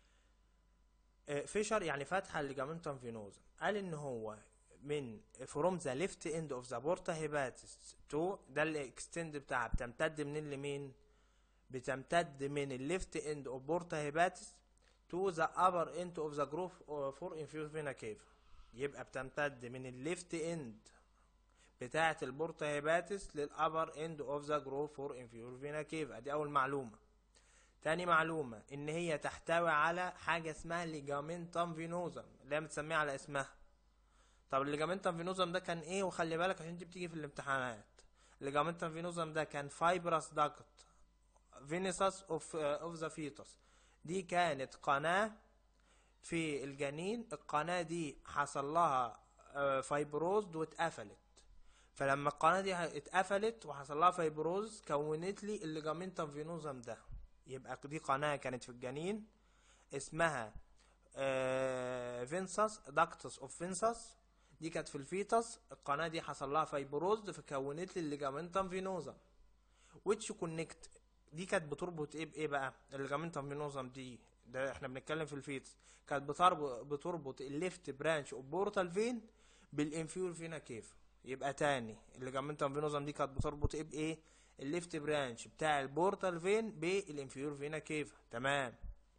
Speaker 1: فيشر يعني فتحه الليجامنتم فينوزا قال ان هو من from the left end of the porta hepatis to ده الاكستند بتاعها بتمتد منين لمين بتمتد من الليفت اند اوف بورتا هيباتس to the upper end of the groove for inferior vena cava يبقى بتمتد من الليفت اند بتاعة البورتا هيباتس للأبر اند اوف ذا جروف فور انفيور فينا كيفا دي أول معلومة تاني معلومة إن هي تحتوي على حاجة اسمها ليجامنتم فينوزم اللي هي متسمية على اسمها طب الليجامنتم فينوزم ده كان ايه وخلي بالك عشان دي بتيجي في الامتحانات الليجامنتم فينوزم ده كان فايبرس داكت فينيسس اوف اوف ذا فيتوس دي كانت قناة في الجنين القناة دي حصل لها فايبروز واتقفلت فلما القناة دي اتقفلت وحصل لها فايبروز كونت لي الليجامنتم فينوزم ده يبقى دي قناة كانت في الجنين اسمها فينسس داكتس اوف فينسس دي كانت في الفيتس القناة دي حصل لها فايبروز فكونت لي الليجامنتم فينوزم which connect دي كانت بتربط ايه بايه بقى الليجامنتم فينوزم دي ده احنا بنتكلم في الفيتس كانت بتربط بتربط الليفت برانش اوف بورتال فين بالانفيور فينا كيف يبقى تاني الليجامنتم فينوزم دي كانت بتربط ايه بايه الليفت برانش بتاع البورتال فين بالانفيور فينا كيف تمام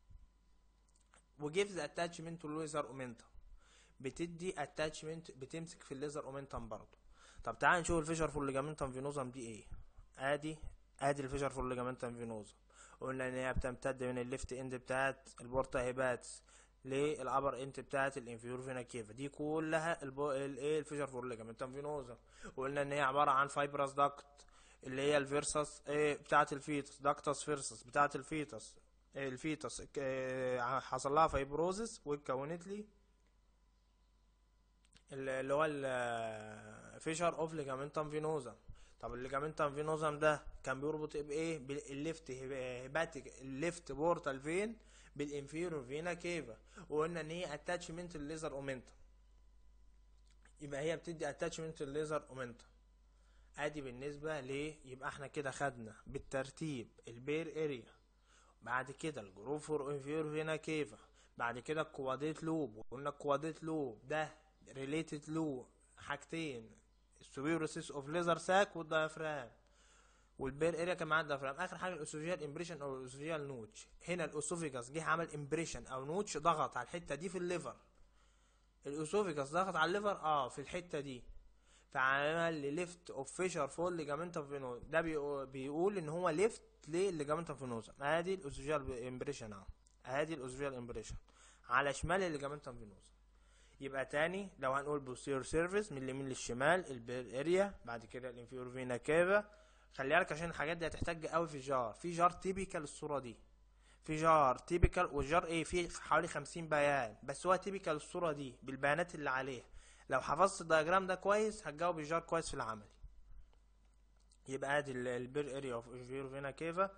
Speaker 1: وجيفز اتاتشمنت تو الليزر اومنتم بتدي اتاتشمنت بتمسك في الليزر اومنتم برضه طب تعال نشوف الفيشر فور ليجامنتم فينوزم دي ايه ادي ادي الفيشر فور ليجامنتم فينوزم قلنا ان هي بتمتد من الليفت اند بتاعت البورتا هيباتس للابر اند بتاعت الانفيور فينا كيفا دي كلها الايه الفيشر فور ليجامنتم فينوزم وقلنا ان هي عباره عن فايبرس داكت اللي هي الفيرسس ايه بتاعت الفيتس داكتس فيرسس بتاعت الفيتس الفيتس حصل لها فايبروزس واتكونت لي اللي هو الفيشر اوف ليجامنتم فينوزم طب الليجامنتم فينوزم ده كان بيربط بايه بالليفت هيباتيك الليفت بورتال فين بالانفيرور فينا كيفا وقلنا ان هي اتاتشمنت الليزر اومنتم يبقى هي بتدي اتاتشمنت الليزر اومنتم ادي بالنسبه ليه يبقى احنا كده خدنا بالترتيب البير اريا بعد كده الجروف فور انفيرور فينا كيفا بعد كده الكواديت لوب وقلنا الكواديت لوب ده ريليتد له حاجتين السوبيروسيس اوف ليزر ساك والدايفرام والبير اريا كان معاه الدايفرام اخر حاجه الاسوفيال امبريشن او الاسوفيال نوتش هنا الاسوفيجاس جه عمل امبريشن او نوتش ضغط على الحته دي في الليفر الاسوفيجاس ضغط على الليفر اه في الحته دي فعمل لي ليفت اوف فيشر فول ليجامنت اوف فينوز ده بيقول ان هو ليفت لليجامنت اوف فينوز ادي الاسوفيال امبريشن اهو ادي الاسوفيال امبريشن على شمال الليجامنت اوف فينوز يبقى تاني لو هنقول بوستيرور سيرفيس من اليمين للشمال البير اريا بعد كده الانفيور فينا كافا خلي بالك عشان الحاجات دي هتحتاج قوي في جار في جار تيبيكال الصوره دي في جار تيبيكال والجار ايه فيه حوالي خمسين بيان بس هو تيبيكال الصوره دي بالبيانات اللي عليها لو حفظت الدياجرام ده كويس هتجاوب الجار كويس في العملي يبقى ادي البير اريا اوف انفيور فينا كافا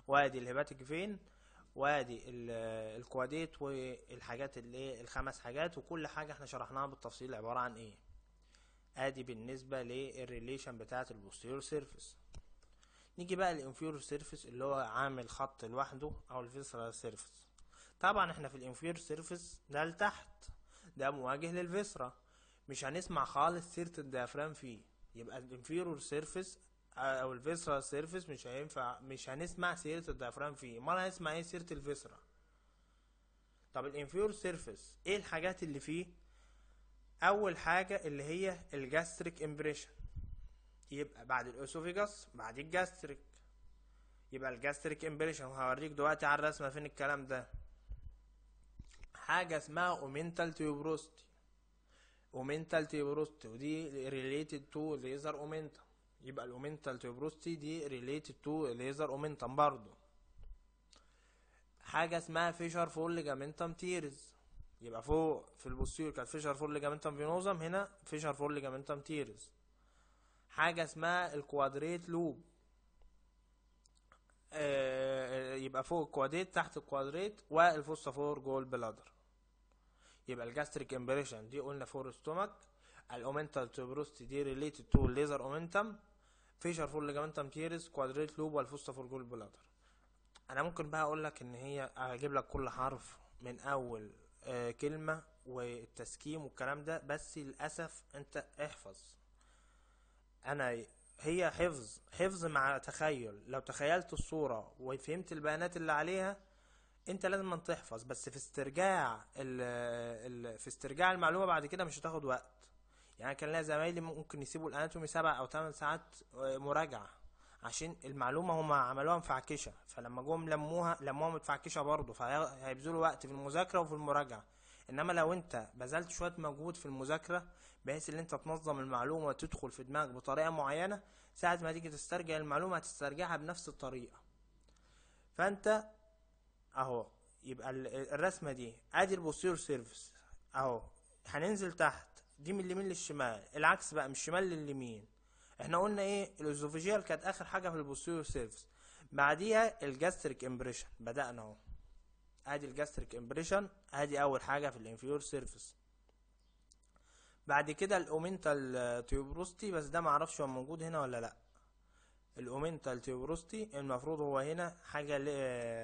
Speaker 1: وادي الهيباتيك فين وادي ال- الكواديت والحاجات اللي ايه الخمس حاجات وكل حاجه احنا شرحناها بالتفصيل عباره عن ايه ادي بالنسبه للريليشن بتاعه البوستيريور سيرفيس نيجي بقى الانفيرور سيرفيس اللي هو عامل خط لوحده او الفيسرال سيرفيس طبعا احنا في الانفيرور سيرفيس ده لتحت ده مواجه للفيسرا مش هنسمع خالص سيرة الديافرام فيه يبقى الانفيرور سيرفيس او الفيسرال سيرفيس مش هينفع مش هنسمع سيرة الديافرام فيه امال هنسمع ايه سيرة الفيسرا طب الانفيرور سيرفيس ايه الحاجات اللي فيه اول حاجة اللي هي الجاستريك امبريشن يبقى بعد الاسوفيجاس بعد الجاستريك يبقى الجاستريك امبريشن وهوريك دلوقتي على الرسمة فين الكلام ده حاجة اسمها اومنتال تيوبروستي اومنتال تيوبروستي ودي ريليتد تو ليزر اومنتم يبقى الاومنتال تيوبروستي دي ريليتد تو ليزر اومنتم برضو حاجة اسمها فيشر فول ليجامنتم تيرز يبقى فوق في البوستير كانت فيشر فول ليجامنتم فينوزم هنا فيشر فول ليجامنتم تيرز حاجة اسمها الكوادريت لوب آه، يبقى فوق الكوادريت تحت الكوادريت والفوسفور جول بلادر يبقى الجاستريك امبريشن دي قلنا فور ستومك الاومنتال تيوبروستي دي ريليتد تو الليزر اومنتم فيشر فور ليجامنتم تيرس كوادريت لوب والفوسفور جول بلادر انا ممكن بقى اقول لك ان هي اجيب لك كل حرف من اول آه كلمه والتسكيم والكلام ده بس للاسف انت احفظ انا هي حفظ حفظ مع تخيل لو تخيلت الصورة وفهمت البيانات اللي عليها انت لازم تحفظ بس في استرجاع ال ال في استرجاع المعلومة بعد كده مش هتاخد وقت يعني كان ليا زمايلي ممكن يسيبوا الاناتومي سبع او ثمان ساعات مراجعة عشان المعلومة هما عملوها مفعكشة فلما جم لموها لموها متفعكشة برضه فهيبذلوا وقت في المذاكرة وفي المراجعة انما لو انت بذلت شوية مجهود في المذاكرة بحيث ان انت تنظم المعلومة وتدخل في دماغك بطريقة معينة ساعة ما تيجي تسترجع المعلومة هتسترجعها بنفس الطريقة فانت اهو يبقى ال- الرسمة دي ادي البوستيرور سيرفيس اهو هننزل تحت دي من اليمين للشمال العكس بقى من الشمال لليمين احنا قلنا ايه الاسوفيجيال كانت اخر حاجة في البوستيرور سيرفيس بعديها الجاستريك امبريشن بدأنا اهو ادي الجاستريك امبريشن ادي اول حاجة في الانفيور سيرفيس بعد كده الاومنتال تيوبروستي بس ده معرفش هو موجود هنا ولا لا الاومنتال تيوبروستي المفروض هو هنا حاجة ل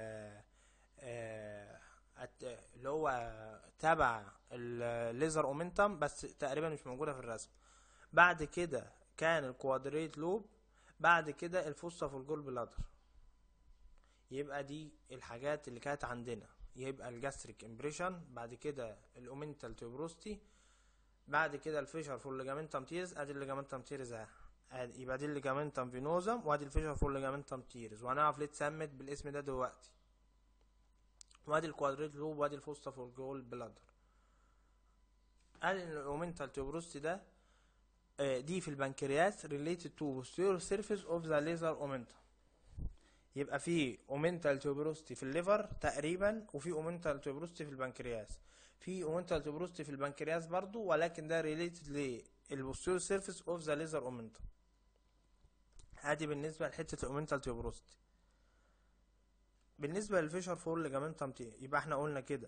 Speaker 1: آه، أت- اللي هو تبع الليزر اومنتم بس تقريبا مش موجودة في الرسم بعد كده كان الكوادريت لوب بعد كده الفوسا في الجول بلادر يبقى دي الحاجات اللي كانت عندنا يبقى الجاستريك امبريشن بعد كده الاومنتال تيوبروستي بعد كده الفيشر فور ليجامنتم تيرز ادي الليجامنتم تيرز اهي ادي- يبقى دي الليجامنتم فينوزم وادي الفيشر فور ليجامنتم تيرز وهنعرف ليه اتسمت بالاسم ده دلوقتي وادي الكوادريت لوب وادي الفوستا فور جول بلادر قال ان الاومنتال تيوبروستي ده آه، دي في البنكرياس related to posterior surface of the laser omentum يبقى في اومنتال تيوبروستي في الليفر تقريبا وفي اومنتال تيوبروستي في البنكرياس في اومنتال تيوبروستي في البنكرياس برضو ولكن ده ريليتد للبوستيريور سيرفيس اوف ذا ليزر اومنتم ادي بالنسبه لحته الاومنتال تيوبروستي بالنسبه للفيشر فور ليجامنتم تي يبقى احنا قلنا كده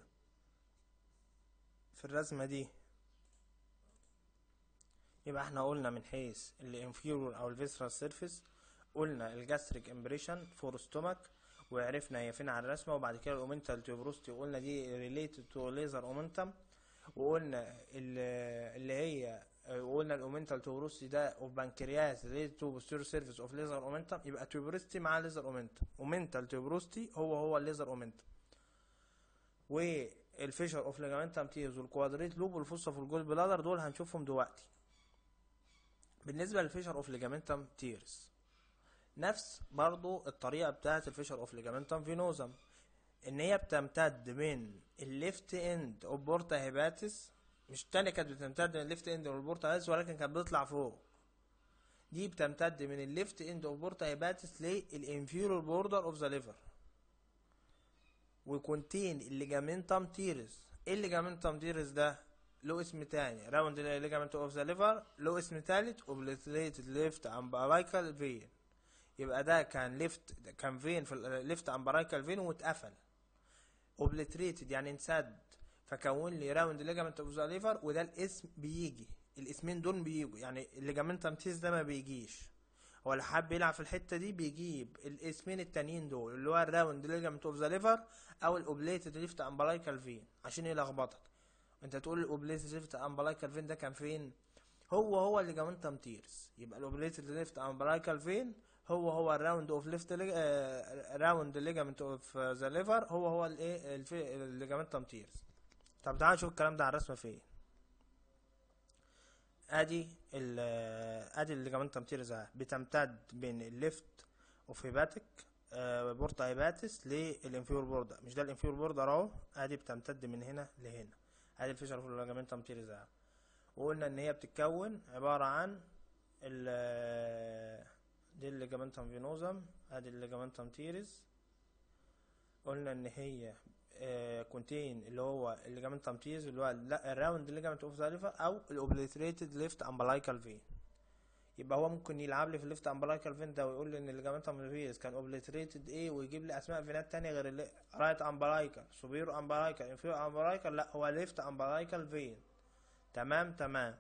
Speaker 1: في الرسمه دي يبقى احنا قلنا من حيث الانفيرور او الفيسرال سيرفيس قلنا الجاستريك امبريشن فور ستومك وعرفنا هي فين على الرسمه وبعد كده الاومنتال تيوبروستي وقلنا دي ريليتد تو ليزر اومنتم وقلنا ال- اللي هي وقلنا الاومنتال تيوبروستي ده اوف بنكرياس ريليتد تو بوستيريور سيرفيس اوف ليزر اومنتم يبقى تيوبروستي مع ليزر اومنتم اومنتال تيوبروستي هو هو الليزر اومنتم والفيشر اوف ليجامنتم تيرز والكوادريت لوب والفوسا في الجول بلادر دول هنشوفهم دلوقتي بالنسبه للفيشر اوف ليجامنتم تيرز نفس برضو الطريقة بتاعت الفيشر اوف ليجامنتم فينوزم ان هي بتمتد من الليفت اند اوف بورتا هيباتس مش التانية كانت بتمتد من الليفت اند اوف بورتا هيباتس ولكن كانت بتطلع فوق دي بتمتد من الليفت اند اوف بورتا هيباتس للانفيرور بوردر اوف ذا ليفر وكونتين الليجامنتم تيرس ايه الليجامنتم تيرس ده له اسم تاني راوند ليجامنت اوف ذا ليفر له اسم تالت اوبليتريتد ليفت امبلايكال فين يبقى ده كان ليفت كان فين في الليفت امبرايكال فين واتقفل اوبليتريتد يعني انسد فكون لي راوند ليجامنت اوف ذا ليفر وده الاسم بيجي الاسمين دول بيجوا يعني الليجامنتم تيس ده ما بيجيش هو اللي حب يلعب في الحته دي بيجيب الاسمين التانيين دول اللي هو الراوند ليجامنت اوف ذا ليفر او الاوبليتد ليفت امبلايكال فين عشان يلخبطك انت تقول الاوبليتد ليفت امبلايكال فين ده كان فين هو هو الليجامنتم تيرز يبقى الاوبليتد ليفت امبلايكال فين هو هو الراوند اوف ليفت راوند ليجامنت اوف ذا ليفر هو هو الايه الليجامنتم تيرز طب تعال نشوف الكلام ده على الرسمه فين ادي ال ادي الليجامنتم تيرز اهي بتمتد بين الليفت اوف هيباتيك بورتا هيباتس للانفيور بوردر مش ده الانفيور بوردر اهو ادي بتمتد من هنا لهنا ادي الفيشر في الليجامنتم تيرز اهي وقلنا ان هي بتتكون عباره عن ال دي الليجامنتم فينوزم ادي الليجامنتم تيرز قلنا ان هي كونتين اللي هو الليجامنتم تيرز اللي هو الراوند ليجامنت اوف ذا ليفر او الاوبليتريتد ليفت امبلايكال فين يبقى هو ممكن يلعب لي في الليفت امبلايكال فين ده ويقول لي ان الليجامنتم تيرز كان اوبليتريتد ايه ويجيب لي اسماء فينات تانية غير اللي رايت امبلايكال سوبيرو امبلايكال انفيرو امبلايكال لا هو ليفت امبلايكال فين تمام تمام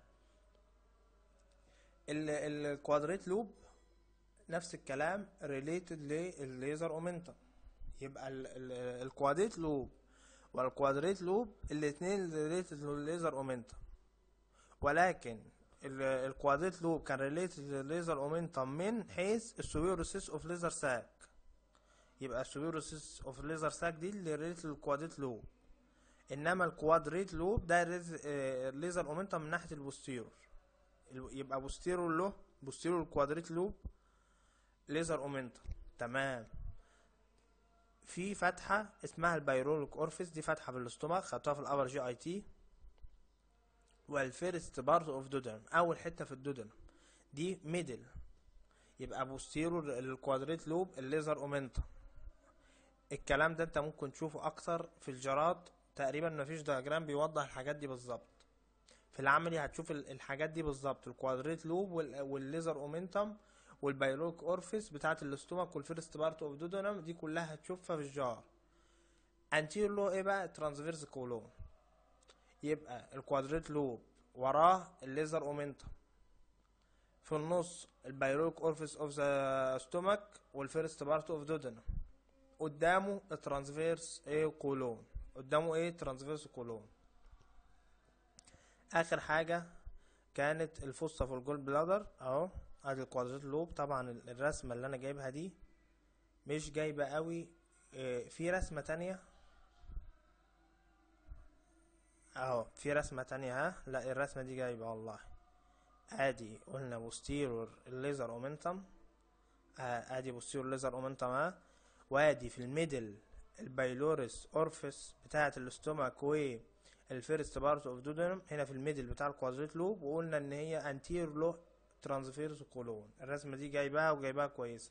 Speaker 1: الكوادريت لوب نفس الكلام ريليتد للليزر اومنتم يبقى الكوادريت لوب والكوادريت لوب الاثنين ريليتد للليزر اومنتم ولكن الكوادريت لوب كان ريليتد للليزر اومنتم من حيث السوبيروسيس اوف ليزر ساك يبقى السوبيروسيس اوف ليزر ساك دي اللي ريليتد للكوادريت لوب انما الكوادريت لوب ده الليزر اومنتم من ناحيه البوستيرور يبقى بوستيرور له بوستيرور الكوادريت لوب ليزر اومنتم تمام في فتحة اسمها البايروليك اورفيس دي فتحة في الاستومك خدتها في الابر جي اي تي والفيرست بارت اوف دودنم اول حتة في الدودنم دي ميدل يبقى بوستيرور الكوادريت لوب الليزر اومنتم الكلام ده انت ممكن تشوفه اكتر في الجراد تقريبا مفيش دياجرام بيوضح الحاجات دي بالظبط في العملي هتشوف الحاجات دي بالظبط الكوادريت لوب والليزر اومنتم والبايلوك اورفيس بتاعه الاستومك والفيرست بارت اوف دودونم دي كلها هتشوفها في الجار انتير لو ايه بقى ترانسفيرس كولون يبقى الكوادريت لوب وراه الليزر اومنتم في النص البايلوك اورفيس اوف ذا ستومك والفيرست بارت اوف دودونم قدامه الترانسفيرس ايه كولون قدامه ايه ترانسفيرس كولون اخر حاجه كانت الفصة في الجول بلادر اهو ادي الكوادرات لوب طبعا الرسمة اللي انا جايبها دي مش جايبة قوي اه في رسمة تانية اهو في رسمة تانية ها لا الرسمة دي جايبة والله ادي قلنا بوستيرور الليزر اومنتم اه ادي بوستيرور الليزر اومنتم ها وادي في الميدل البايلوريس اورفيس بتاعة الاستومك و الفيرست بارت اوف دودنم هنا في الميدل بتاع الكوادريت لوب وقلنا ان هي انتير له ترانسفيرس كولون الرسمه دي جايباها وجايباها كويسه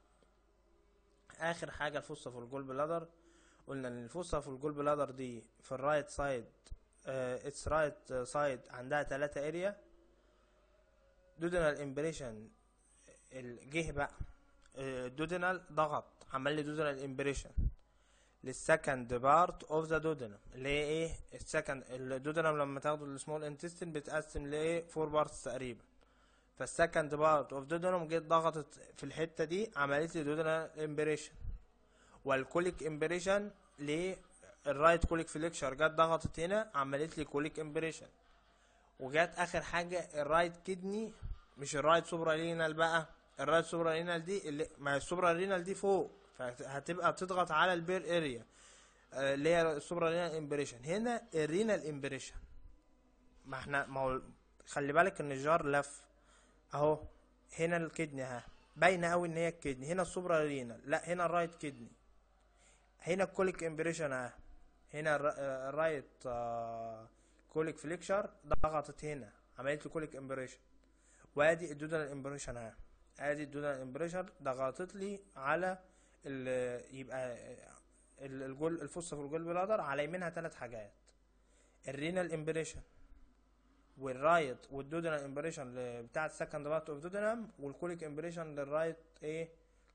Speaker 1: اخر حاجه الفصه في الجول بلادر قلنا ان الفصه في الجول بلادر دي في الرايت سايد اتس رايت سايد عندها تلاتة اريا دودنال امبريشن جه بقى الدودنال ضغط عمل لي دودنال امبريشن للسكند بارت اوف ذا دودنم اللي هي ايه السكند الدودنم لما تاخدوا السمول انتستين بتقسم لايه فور بارتس تقريبا فالسكند بارت اوف دودنم جت ضغطت في الحته دي عملت لي دودنال امبريشن والكوليك امبريشن للرايت كوليك فليكشر جت ضغطت هنا عملت لي كوليك امبريشن وجت اخر حاجه الرايت كدني مش الرايت سوبرا رينال بقى الرايت سوبرا رينال دي اللي ما السوبرا رينال دي فوق فهتبقى بتضغط على البير اريا اللي هي السوبرا رينال امبريشن هنا الرينال امبريشن ما احنا ما هو خلي بالك ان الجار لف اهو هنا الكدني ها باينه قوي ان هي الكدني هنا السوبرا رينال لا هنا الرايت كدني هنا الكوليك امبريشن اهي هنا الرايت كوليك فليكشر ضغطت هنا عملت لي كوليك امبريشن وادي الدودنال امبريشن اهي ادي الدودنال امبريشن ضغطت لي على يبقى الجول الفصة في الجول بلادر على يمينها ثلاث حاجات الرينال امبريشن والرايت والدودنال امبريشن بتاع السكند بارت اوف دودنام والكوليك امبريشن للرايت ايه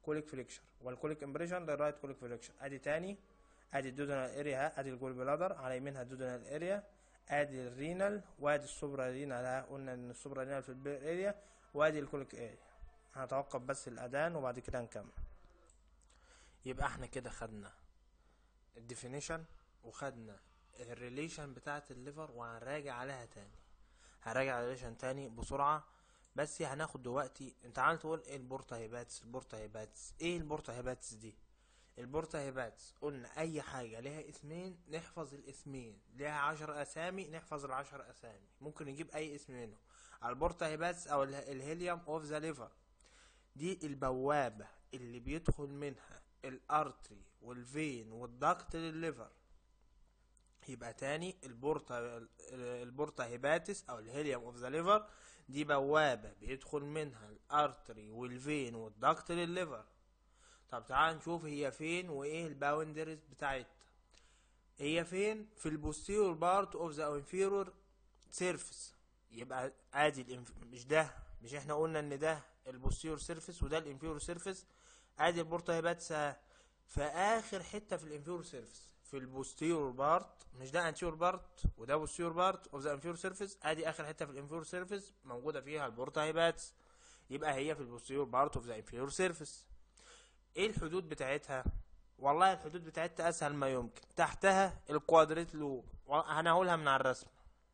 Speaker 1: كوليك فليكشر والكوليك امبريشن للرايت كوليك فليكشر ادي تاني ادي الدودنال اريا ادي الجول بلادر على يمينها الدودنال اريا ادي الرينال وادي السوبرا رينال قلنا ان السوبرا رينال في البير اريا وادي الكوليك اريا هنتوقف بس الاذان وبعد كده نكمل يبقى احنا كده خدنا الديفينيشن وخدنا الريليشن بتاعت الليفر وهنراجع عليها تاني هنراجع الريليشن تاني بسرعة بس هناخد دلوقتي انت عمال تقول ايه البورتا هيباتس البورتا هيباتس ايه البورتا هيباتس دي البورتا هيباتس قلنا اي حاجة ليها اسمين نحفظ الاسمين ليها عشر اسامي نحفظ العشر اسامي ممكن نجيب اي اسم منهم البورتا هيباتس او الهيليوم اوف ذا ليفر دي البوابة اللي بيدخل منها الارتري والفين والضغط للليفر يبقى تاني البورتا البورتا هيباتس او الهيليوم اوف ذا ليفر دي بوابة بيدخل منها الارتري والفين والضغط للليفر طب تعال نشوف هي فين وايه الباوندرز بتاعتها هي فين في البوستيرور بارت اوف ذا انفيرور سيرفيس يبقى ادي الانف... مش ده مش احنا قلنا ان ده البوستيرور سيرفيس وده الانفيرور سيرفيس ادي البورتا هيباتس في اخر حته في الانفيرور سيرفيس في البوستيرور بارت مش ده انتيرور بارت وده بوستيرور بارت اوف ذا انفيرور سيرفيس ادي اخر حته في الانفيرور سيرفيس موجوده فيها البورتا هيباتس يبقى هي في البوستيرور بارت اوف ذا انفيرور سيرفيس ايه الحدود بتاعتها والله الحدود بتاعتها اسهل ما يمكن تحتها الكوادريت لوب انا هقولها من على الرسمه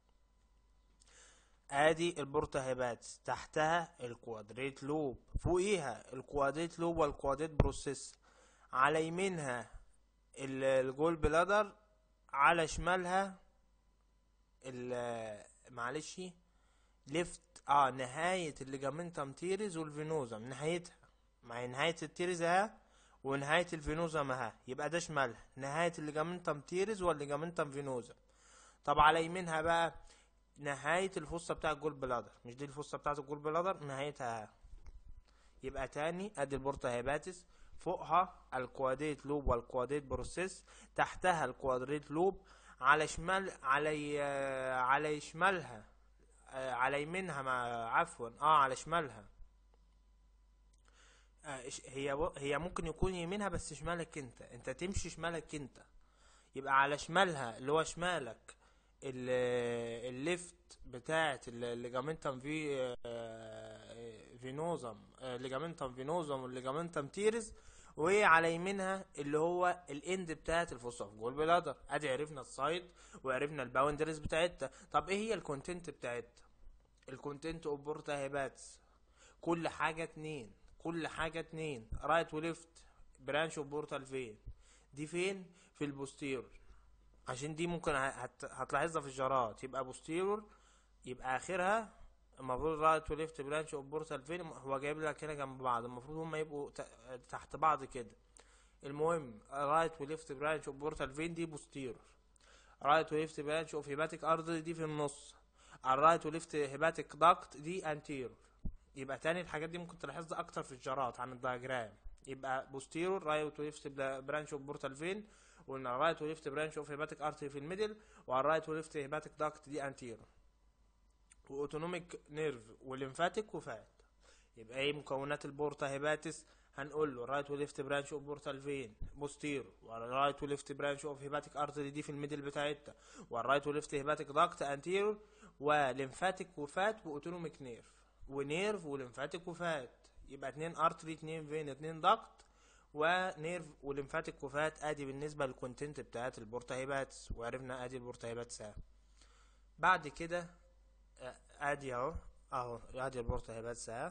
Speaker 1: ادي البورتا هيباتس تحتها الكوادريت لوب فوقيها الكوادريت لوب والكوادريت بروسيس على يمينها الجول بلادر على شمالها معلش ليفت اه نهاية الليجامنتم تيريز والفينوزم نهايتها مع نهاية التيريز اهي ونهاية الفينوزم اهي يبقى ده شمالها نهاية الليجامنتم تيريز والليجامنتم فينوزم طب على يمينها بقى نهاية الفصة بتاع الجول بلادر مش دي الفصة بتاعت الجول بلادر نهايتها اهي يبقى تاني ادي البورتا هيباتس فوقها الكواديت لوب والكواديت بروسيس تحتها الكوادريت لوب على شمال على على شمالها على يمينها مع عفوا اه على شمالها آه هي هي ممكن يكون يمينها بس شمالك انت انت تمشي شمالك انت يبقى على شمالها اللي هو شمالك الليفت بتاعت الليجامنتم في فينوزم ليجامنتم فينوزم والليجامنتم تيرز وعلى يمينها اللي هو الاند بتاعت الفوسا في جول بلادر ادي عرفنا السايد وعرفنا الباوندرز بتاعتها طب ايه هي الكونتنت بتاعتها الكونتنت اوف بورتا هيباتس كل حاجه اتنين كل حاجه اتنين رايت وليفت برانش اوف بورتال فين دي فين في البوستيرور عشان دي ممكن هت... هتلاحظها في الجرات يبقى بوستيرور يبقى اخرها المفروض رايت وليفت برانش اوف بورتال فين هو جايب لك هنا جنب بعض المفروض هما يبقوا ت... تحت بعض كده المهم رايت وليفت برانش اوف بورتال فين دي بوستيرور رايت وليفت برانش اوف هيباتيك ارتري دي في النص الرايت وليفت هيباتيك داكت دي انتيرور يبقى تاني الحاجات دي ممكن تلاحظها اكتر في الجرات عن الدياجرام يبقى بوستيرور رايت وليفت برانش اوف بورتال فين وقلنا رايت وليفت برانش اوف هيباتيك ارتري في الميدل والرايت وليفت هيباتيك داكت دي انتيرور واوتونوميك نيرف وليمفاتيك وفات يبقى ايه مكونات البورتا هيباتس هنقول له رايت وليفت برانش اوف بورتال فين بوستيرو والرايت وليفت برانش اوف هيباتيك ارتري دي في الميدل بتاعتها والرايت وليفت هيباتيك داكت انتيرور وليمفاتيك وفات واوتونوميك نيرف ونيرف وليمفاتيك وفات يبقى اتنين ارتري اتنين فين اتنين داكت ونيرف وليمفاتيك وفات ادي بالنسبه للكونتنت بتاعت البورتا هيباتس وعرفنا ادي البورتا هيباتس بعد كده ادي اهو اهو ادي البورتا هيباتس اهي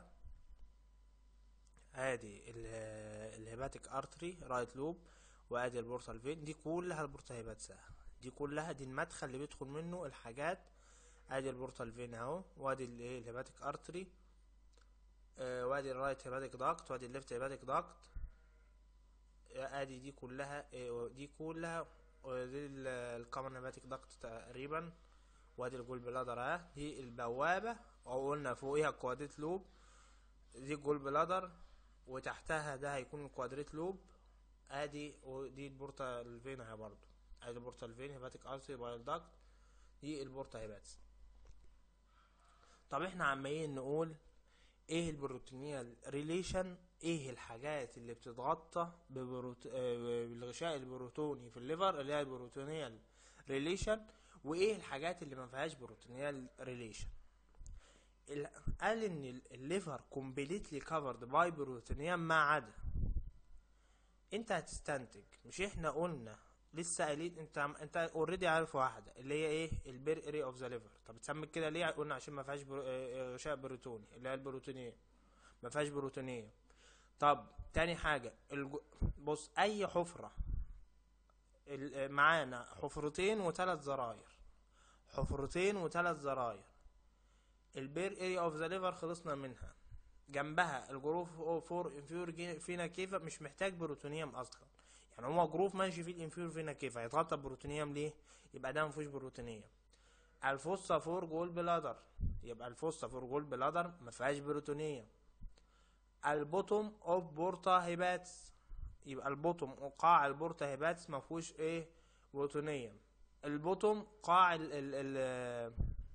Speaker 1: ادي الهيباتيك ارتري رايت لوب وادي البورتال فين دي كلها البورتا هيباتس دي كلها دي المدخل اللي بيدخل منه الحاجات ادي البورتال فين اهو وادي الايه الهيباتيك ارتري آه وادي الرايت هيباتيك داكت وادي الليفت هيباتيك داكت ادي دي كلها دي كلها ودي الكومن هيباتيك داكت تقريبا وادي الجول بلادر اهي دي البوابه وقلنا فوقيها الكوادريت لوب دي الجول بلادر وتحتها ده هيكون الكوادريت لوب ادي ودي البورتا الفين اهي برضو ادي البورتا الفين هيباتيك ارتري بايل داكت دي البورتا هيباتس طب احنا عمالين نقول ايه البروتينيال ريليشن ايه الحاجات اللي بتتغطى ببروت... آه، بالغشاء البروتوني في الليفر اللي هي البروتينيال ريليشن وايه الحاجات اللي ما فيهاش بروتينيال ريليشن قال ان الليفر كومبليتلي كفرد باي بروتينيال ما عدا انت هتستنتج مش احنا قلنا لسه قايلين انت انت اوريدي عارف واحده اللي هي ايه البير اري اوف ذا ليفر طب اتسمت كده ليه قلنا عشان ما فيهاش برو... اه، غشاء بروتوني اللي هي البروتينيه ما فيهاش بروتينيه طب تاني حاجه الج... بص اي حفره ال- معانا حفرتين وثلاث زراير حفرتين وثلاث زراير البير اريا اوف ذا ليفر خلصنا منها جنبها الجروف فور انفيور فينا كيفا مش محتاج بروتونيوم اصلا يعني هو جروف ماشي فيه الانفيور فينا كيفا هيتغطى بروتونيوم ليه يبقى ده مفيهوش بروتونيوم الفوسا فور جول بلادر يبقى الفوسا فور جول بلادر مفيهاش بروتونيوم البوتوم اوف بورتا هيباتس يبقى البوتوم قاع البورتا هيباتس مفيهوش ايه بروتونيوم البوتوم قاع ال ال ال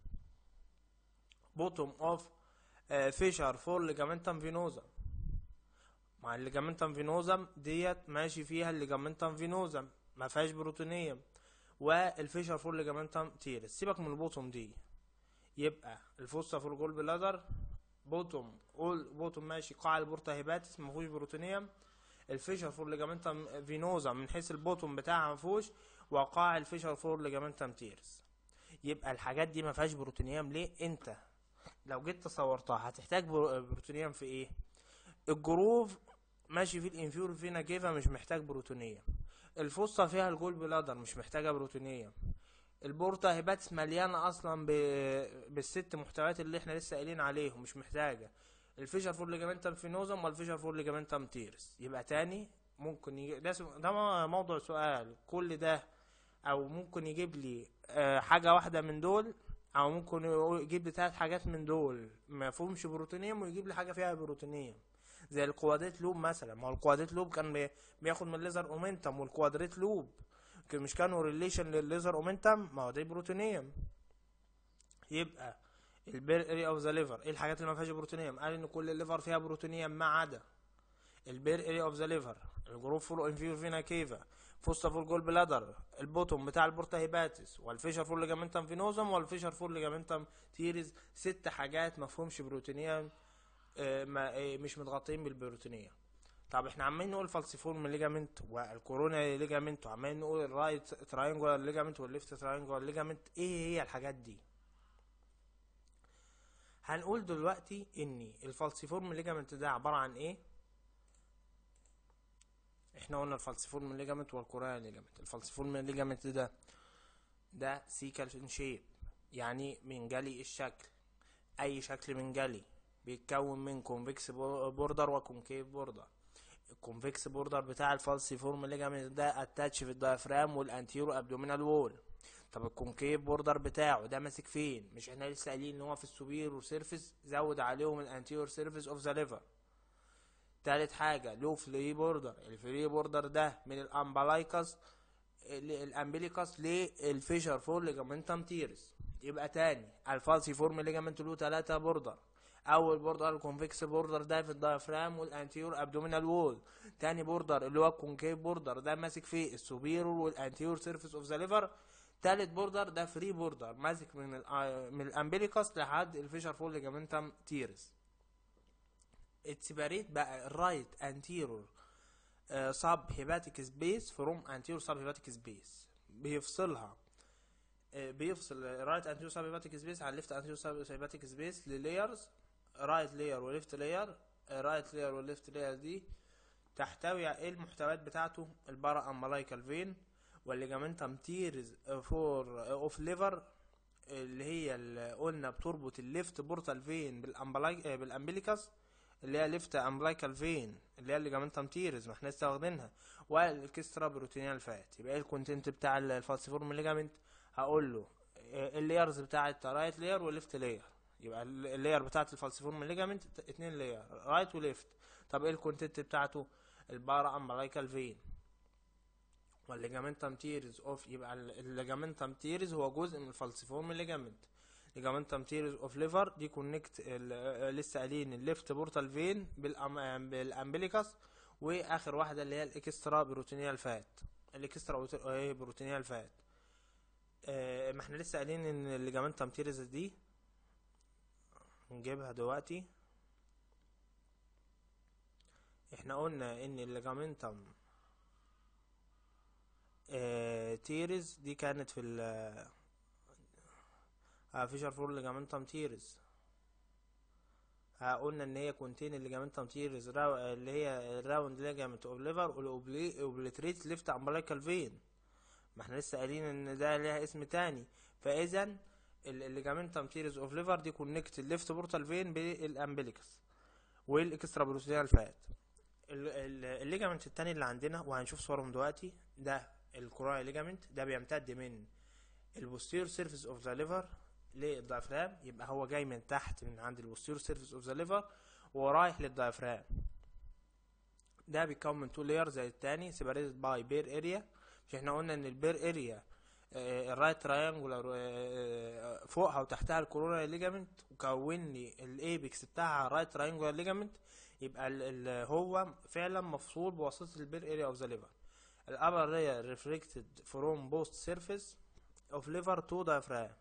Speaker 1: بوتوم اوف فيشر فور ليجامنتم فينوزا مع الليجامنتم فينوزم ديت ماشي فيها الليجامنتم فينوزم ما فيهاش بروتونيوم والفيشر فور ليجامنتم تيرس سيبك من البوتوم دي يبقى الفوسا فور جول بلادر بوتوم قول بوتوم ماشي قاع البورتا هيباتس ما فيهوش بروتونيوم الفيشر فور ليجامنتم فينوزا من حيث البوتوم بتاعها ما فيهوش وقاع الفيشر فور ليجامنتم تيرس يبقى الحاجات دي ما فيهاش بروتونيوم ليه انت لو جيت تصورتها هتحتاج برو- بروتونيوم في ايه الجروف ماشي فيه الانفيور فينا كيفا مش محتاج بروتونيوم الفصة فيها الجول بلادر مش محتاجة بروتونيوم البورتا هيباتس مليانة اصلا ب... بالست محتويات اللي احنا لسه قايلين عليهم مش محتاجة الفيشر فور ليجامنتم فينوزم والفيشر فور ليجامنتم تيرس يبقى تاني ممكن يجي ده, سو- ده مو- موضوع سؤال كل ده او ممكن يجيب لي آه، حاجة واحدة من دول او ممكن يقول- يجيب لي ثلاث حاجات من دول ما فيهمش بروتونيوم ويجيب لي حاجة فيها بروتونيوم زي الكوادريت لوب مثلا ما هو الكوادريت لوب كان بي- بياخد من الليزر اومنتم والكوادريت لوب كان- مش كانوا ريليشن للليزر اومنتم ما هو ده بروتونيوم يبقى البير اريا اوف ذا ليفر ايه الحاجات اللي ما فيهاش بروتونيوم قال ان كل الليفر فيها بروتونيوم ما عدا البير اريا اوف ذا ليفر الجروب فول انفيور فينا كيفا فوستا فول جول بلادر البوتوم بتاع البورتا هيباتس والفيشر فول ليجامنتم فينوزم والفيشر فول ليجامنتم تيريز ست حاجات ما فيهمش بروتونيوم آه، ما آه، مش متغطين بالبروتينيه طب احنا عمالين نقول فالسيفورم ليجامنت والكورونا ليجامنت وعمالين نقول الرايت تراينجولار ليجامنت والليفت تراينجولار ليجامنت ايه هي الحاجات دي هنقول دلوقتي ان الفالسيفورم ليجامنت ده عباره عن ايه احنا قلنا الفالسيفورم ليجامنت والكورونا ليجامنت الفالسيفورم ليجامنت ده ده سيكال شيب يعني من جلي الشكل اي شكل من جلي بيتكون من كونفكس بوردر وكونكيف بوردر الكونفكس بوردر بتاع الفالسيفورم ليجامنت ده اتاتش في الدايفرام والانتيرو ابدومينال وول طب الكونكيف بوردر بتاعه ده ماسك فين مش احنا لسه قايلين ان هو في السوبيرو سيرفيس زود عليهم الانتيرو سيرفيس اوف ذا ليفر تالت حاجة له فري بوردر الفري بوردر ده من الامبلايكس الامبليكس للفيشر فور ليجامنتم تيرس يبقى تاني الفالسي فورم ليجامنت له تلاتة بوردر اول بوردر الكونفكس بوردر ده في الدايفرام والانتيور ابدومينال وول تاني بوردر اللي هو الكونكيف بوردر ده ماسك فيه السوبيرور والانتيور سيرفيس اوف ذا ليفر تالت بوردر ده فري بوردر ماسك من ال من الامبليكس لحد الفيشر فور ليجامنتم تيرس اتسباريت بقى الرايت انتيرور سب هيباتيك سبيس فروم انتيرور سب هيباتيك سبيس بيفصلها آه، بيفصل رايت انتيرور سب هيباتيك سبيس عن ليفت انتيرور سب هيباتيك سبيس للايرز رايت لاير وليفت لاير رايت لاير والليفت لاير دي تحتوي على ايه المحتويات بتاعته البارا امبلايكال فين والليجامنتم تيرز فور اوف ليفر اللي هي اللي قلنا بتربط الليفت بورتال فين بالامبلايك آه، بالامبليكاس اللي هي ليفت امبلايكال فين اللي هي الليجامنتم تيرز ما احنا لسه واخدينها والاكسترا بروتينيال فات يبقى ايه الكونتنت بتاع الفالسيفورم ليجامنت هقول له آه، اللايرز بتاعت رايت لاير وليفت لاير يبقى ال- اللاير بتاعت الفالسيفورم ليجامنت اتنين لاير رايت وليفت طب ايه الكونتنت بتاعته البارا امبلايكال فين والليجامنتم تيرز اوف يبقى ال- الليجامنتم تيرز هو جزء من الفالسيفورم ليجامنت ليجامنتم تيرز اوف ليفر دي كونكت لسه قايلين الليفت بورتال فين بالامبليكاس واخر واحده اللي هي الاكسترا بروتينيال فات الاكسترا ايه بروتينيال فات آه ما احنا لسه قايلين ان الليجامنتم تيرز دي نجيبها دلوقتي احنا قلنا ان الليجامنتم آه تيرز دي كانت في ال آه فيشر فور ليجامنتم تيرز آه قلنا ان هي كونتين الليجامنتم تيرز راو اللي هي الراوند ليجامنت اوف ليفر والاوبليتريت ليفت امبلايكال فين ما احنا لسه قايلين ان ده ليها اسم تاني فاذا الليجامنتم تيرز اوف ليفر دي كونكت الليفت بورتال فين بالامبليكس والاكسترا بروتينال فات الليجامنت التاني اللي عندنا وهنشوف صورهم دلوقتي ده الكوراي ليجامنت ده بيمتد من البوستير سيرفيس اوف ذا ليفر للدايفرام يبقى هو جاي من تحت من عند البوستير سيرفيس اوف ذا ليفر ورايح للدايفرام ده بيتكون من تو لاير زي التاني سيبريتد باي بير اريا مش احنا قلنا ان البير اريا الرايت تراينجولار فوقها وتحتها الكورونا ليجامنت وكون لي الايبكس بتاعها رايت تراينجولار ليجامنت يبقى ال ال هو فعلا مفصول بواسطه البير اريا اوف ذا ليفر الابر ريا ريفلكتد فروم بوست سيرفيس اوف ليفر تو diaphragm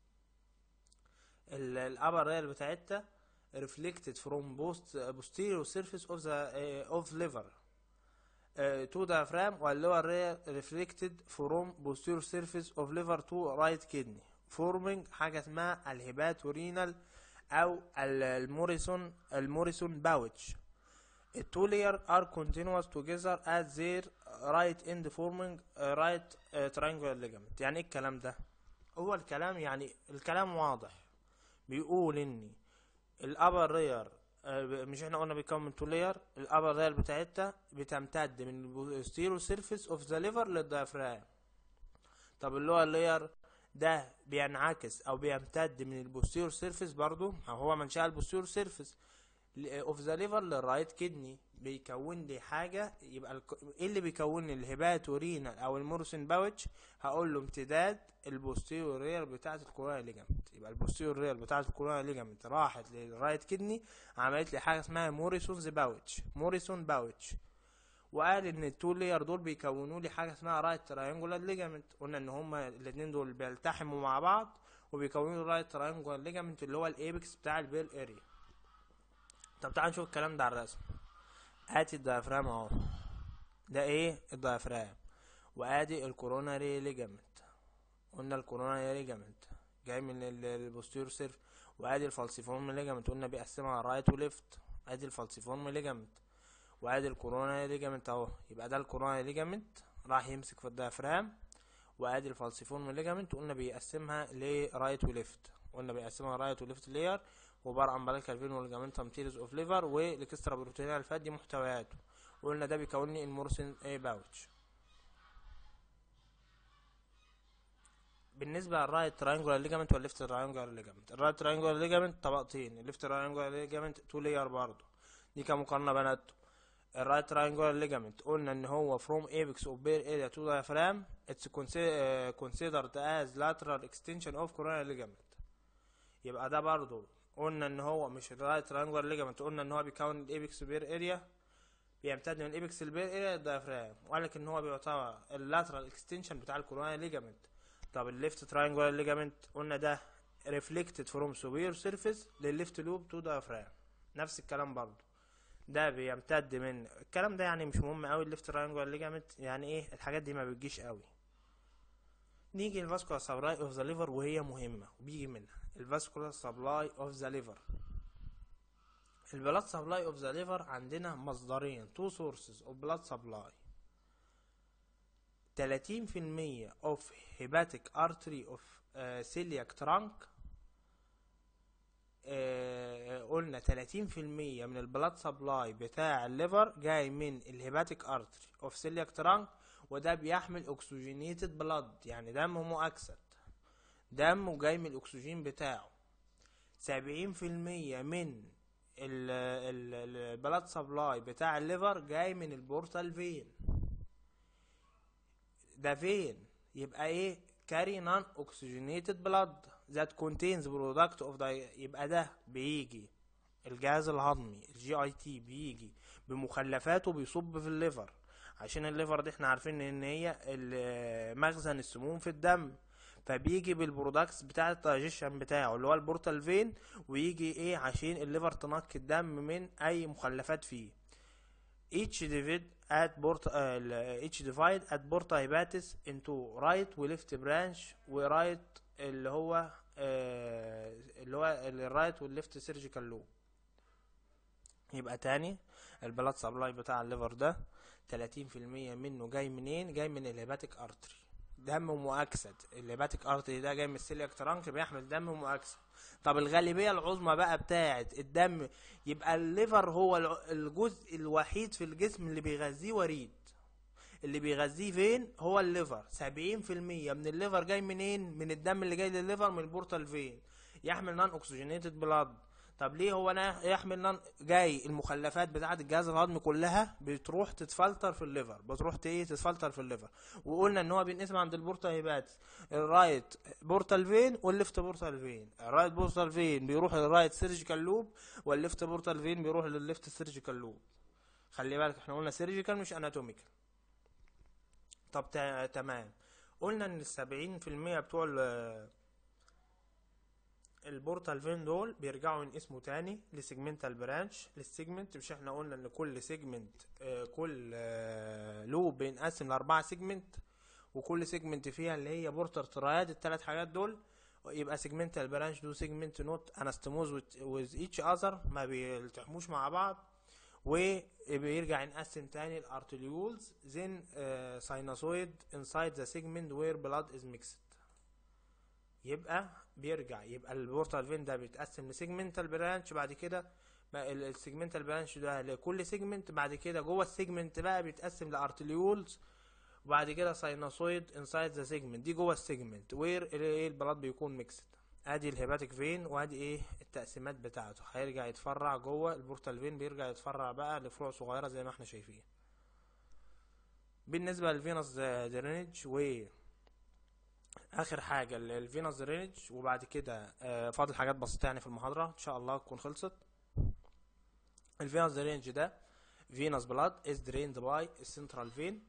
Speaker 1: الابر ريا بتاعتها ريفلكتد فروم بوست posterior surface of the uh, of liver uh, to diaphragm والlower rear reflected from posterior surface of liver to right kidney forming حاجة اسمها الهيباتورينال أو الموريسون الموريسون باوتش التو layer are continuous together at their right end forming a right uh, triangular ligament يعني ايه الكلام ده هو الكلام يعني الكلام واضح بيقول ان الابر رير مش احنا قلنا بيكون من تو لاير الابر رير بتاعتها بتمتد من البوستيرو سيرفيس اوف ذا ليفر للديافرام طب اللي هو اللاير ده بينعكس او بيمتد من البوستيرو سيرفيس برضو هو منشأ البوستيرو سيرفيس اوف ذا ليفر للرايت كدني بيكون لي حاجه يبقى الك... ايه اللي بيكون لي الهيباتورينال او المورسين باوتش هقول له امتداد البوستيريور رير بتاعه الكورونا ليجامنت يبقى البوستيريور رير بتاعه الكورونا ليجامنت راحت للرايت كدني عملت لي حاجه اسمها موريسونز باوتش موريسون باوتش وقال ان التو لير دول بيكونوا لي حاجه اسمها رايت تراينجولار ليجامنت قلنا ان هما الاثنين دول بيلتحموا مع بعض وبيكونوا رايت تراينجولار ليجامنت اللي هو الايبكس بتاع البيل اريا طب تعال نشوف الكلام ده على الرسم ادي الديافرام اهو ده ايه الديافرام وادي الكوروناري ليجامنت قلنا الكوروناري ليجامنت جاي من البوستير سيرف وادي الفالسيفورم ليجامنت قلنا بيقسمها رايت وليفت ادي الفالسيفورم ليجامنت وادي الكوروناري ليجامنت اهو يبقى ده الكوروناري ليجامنت راح يمسك في الديافرام وادي الفالسيفورم ليجامنت قلنا بيقسمها لرايت وليفت قلنا بيقسمها رايت وليفت لاير وبار امباليكال فين والجامنتم تيرز اوف ليفر والاكسترا بروتينال فات دي محتوياته وقلنا ده بيكون لي المورسين اي باوتش بالنسبه للرايت تراينجولار ليجامنت والليفت تراينجولار ليجامنت الرايت تراينجولار ليجامنت طبقتين الليفت تراينجولار ليجامنت تو لاير برضه دي كمقارنه بيناتهم الرايت تراينجولار ليجامنت قلنا ان هو from apex of bare area to diaphragm it's considered as lateral extension of coronary ligament يبقى ده برضه قلنا ان هو مش الرايت ترانجولار ليجامنت قلنا ان هو بيكون الايبكس بير اريا بيمتد من الايبكس البير اريا للديافرام وقال لك ان هو بيعتبر اللاترال اكستنشن بتاع الكورونا ليجامنت طب الليفت ترانجولار ليجامنت قلنا ده ريفلكتد فروم سوبير سيرفيس للليفت لوب تو ديافرام نفس الكلام برضه ده بيمتد من الكلام ده يعني مش مهم قوي الليفت ترانجولار ليجامنت يعني ايه الحاجات دي ما بتجيش قوي نيجي الفاسكولار سبلاي اوف ذا ليفر وهي مهمه وبيجي منها الفاسكولار سبلاي اوف ذا ليفر البلاد سبلاي اوف ذا ليفر عندنا مصدرين تو سورسز اوف بلاد سبلاي 30% اوف هيباتيك ارتري اوف سيلياك ترانك قلنا 30% من البلاد سبلاي بتاع الليفر جاي من الهيباتيك ارتري اوف سيلياك ترانك وده بيحمل اكسجينيتد بلاد يعني دم مؤكسد دم جاي من الاكسجين بتاعه سبعين في المية من البلاد سبلاي بتاع الليفر جاي من البورتال فين ده فين يبقى ايه كاري نون اوكسجينيتد بلاد that contains product of the يبقى ده بيجي الجهاز الهضمي الجي اي تي بيجي بمخلفاته بيصب في الليفر عشان الليفر دي احنا عارفين ان هي ال- مخزن السموم في الدم فبيجي بالبرودكتس بتاع الدايجيشن بتاعه اللي هو البورتال فين ويجي ايه عشان الليفر تنقي الدم من اي مخلفات فيه each divide at port uh, each divide at porta hepatis into right و left branch و right اللي هو آه اللي هو الرايت والليفت سيرجيكال لوب يبقى تاني البلاد سبلاي بتاع الليفر ده 30% منه جاي منين جاي من الهيباتيك ارتري دم مؤكسد الهيباتيك ارتري ده جاي من السيلياك ترانك بيحمل دم مؤكسد طب الغالبيه العظمى بقى بتاعه الدم يبقى الليفر هو الع- الجزء الوحيد في الجسم اللي بيغذيه وريد اللي بيغذيه فين هو الليفر 70% من الليفر جاي منين من الدم اللي جاي للليفر من البورتال فين يحمل نون اوكسجينيتد بلاد طب ليه هو انا يحمل نون جاي المخلفات بتاعه الجهاز الهضمي كلها بتروح تتفلتر في الليفر بتروح ت- ايه تتفلتر في الليفر وقلنا ان هو بينقسم عند البورتا هيباتس الرايت بورتال فين والليفت بورتال فين الرايت بورتال فين بيروح للرايت سيرجيكال لوب والليفت بورتال فين بيروح للليفت سيرجيكال لوب خلي بالك احنا قلنا سيرجيكال مش اناتوميكال طب تا- تمام قلنا ان السبعين في المية بتوع ال- البورتال فين دول بيرجعوا ينقسموا تاني لسيجمنتال برانش للسيجمنت مش احنا قلنا ان كل سيجمنت آه، كل آه، لوب بينقسم لاربعة سيجمنت وكل سيجمنت فيها اللي هي بورتر ترايد الثلاث حاجات دول يبقى سيجمنتال برانش دو سيجمنت نوت انستموز وذ ايتش اذر ما بيلتحموش مع بعض وبيرجع ينقسم تاني الارتريولز then uh, sinusoid inside the segment where blood is mixed يبقى بيرجع يبقى البورتال فين ده بيتقسم لسيجمنتال برانش بعد كده السيجمنتال برانش ده لكل سيجمنت بعد كده جوه السيجمنت بقى بيتقسم لارتريولز وبعد كده ساينوسويد انسايد ذا سيجمنت دي جوه السيجمنت وير ايه البلاد بيكون ميكسد ادي الهيباتيك فين وادي ايه التقسيمات بتاعته هيرجع يتفرع جوه البورتال فين بيرجع يتفرع بقى لفروع صغيره زي ما احنا شايفين بالنسبه للفينوس درينج و اخر حاجه ال- الفينوس درينج وبعد كده آه، فاضل حاجات بسيطه يعني في المحاضره ان شاء الله تكون خلصت الفينوس درينج ده فينوس بلاد از دريند باي السنترال فين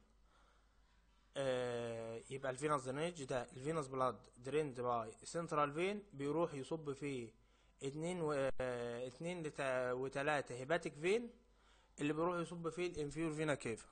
Speaker 1: آه، يبقى الفينوس درينج ده الفينوس بلاد دريند باي سنترال فين بيروح يصب في اتنين و آه، اتنين لتا وتلاتة هيباتيك فين اللي بيروح يصب فيه الانفيور فينا كيفا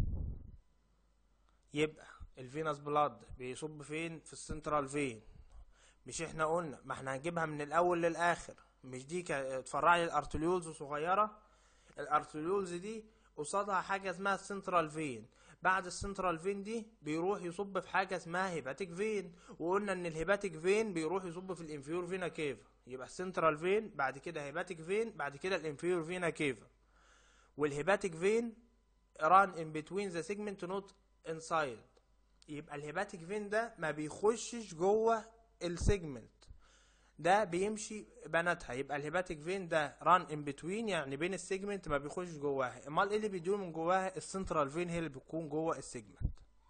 Speaker 1: يبقى الفينوس بلاد بيصب فين في السنترال فين مش احنا قلنا ما احنا هنجيبها من الاول للاخر مش دي كا- اتفرع لي الارتريولز صغيره الارتريولز دي قصادها حاجه اسمها السنترال فين بعد السنترال فين دي بيروح يصب في حاجه اسمها هيباتيك فين وقلنا ان الهيباتيك فين بيروح يصب في الانفيور فينا كيفا يبقى السنترال فين بعد كده هيباتيك فين بعد كده الانفيور فينا كيفا والهيباتيك فين run in between the segment not inside يبقى الهيباتيك فين ده ما بيخشش جوه السيجمنت ده بيمشي بناتها يبقى الهيباتيك فين ده ران ان بتوين يعني بين السيجمنت ما بيخش جواها امال ايه اللي بيدور من جواها السنترال فين هي اللي بتكون جوه السيجمنت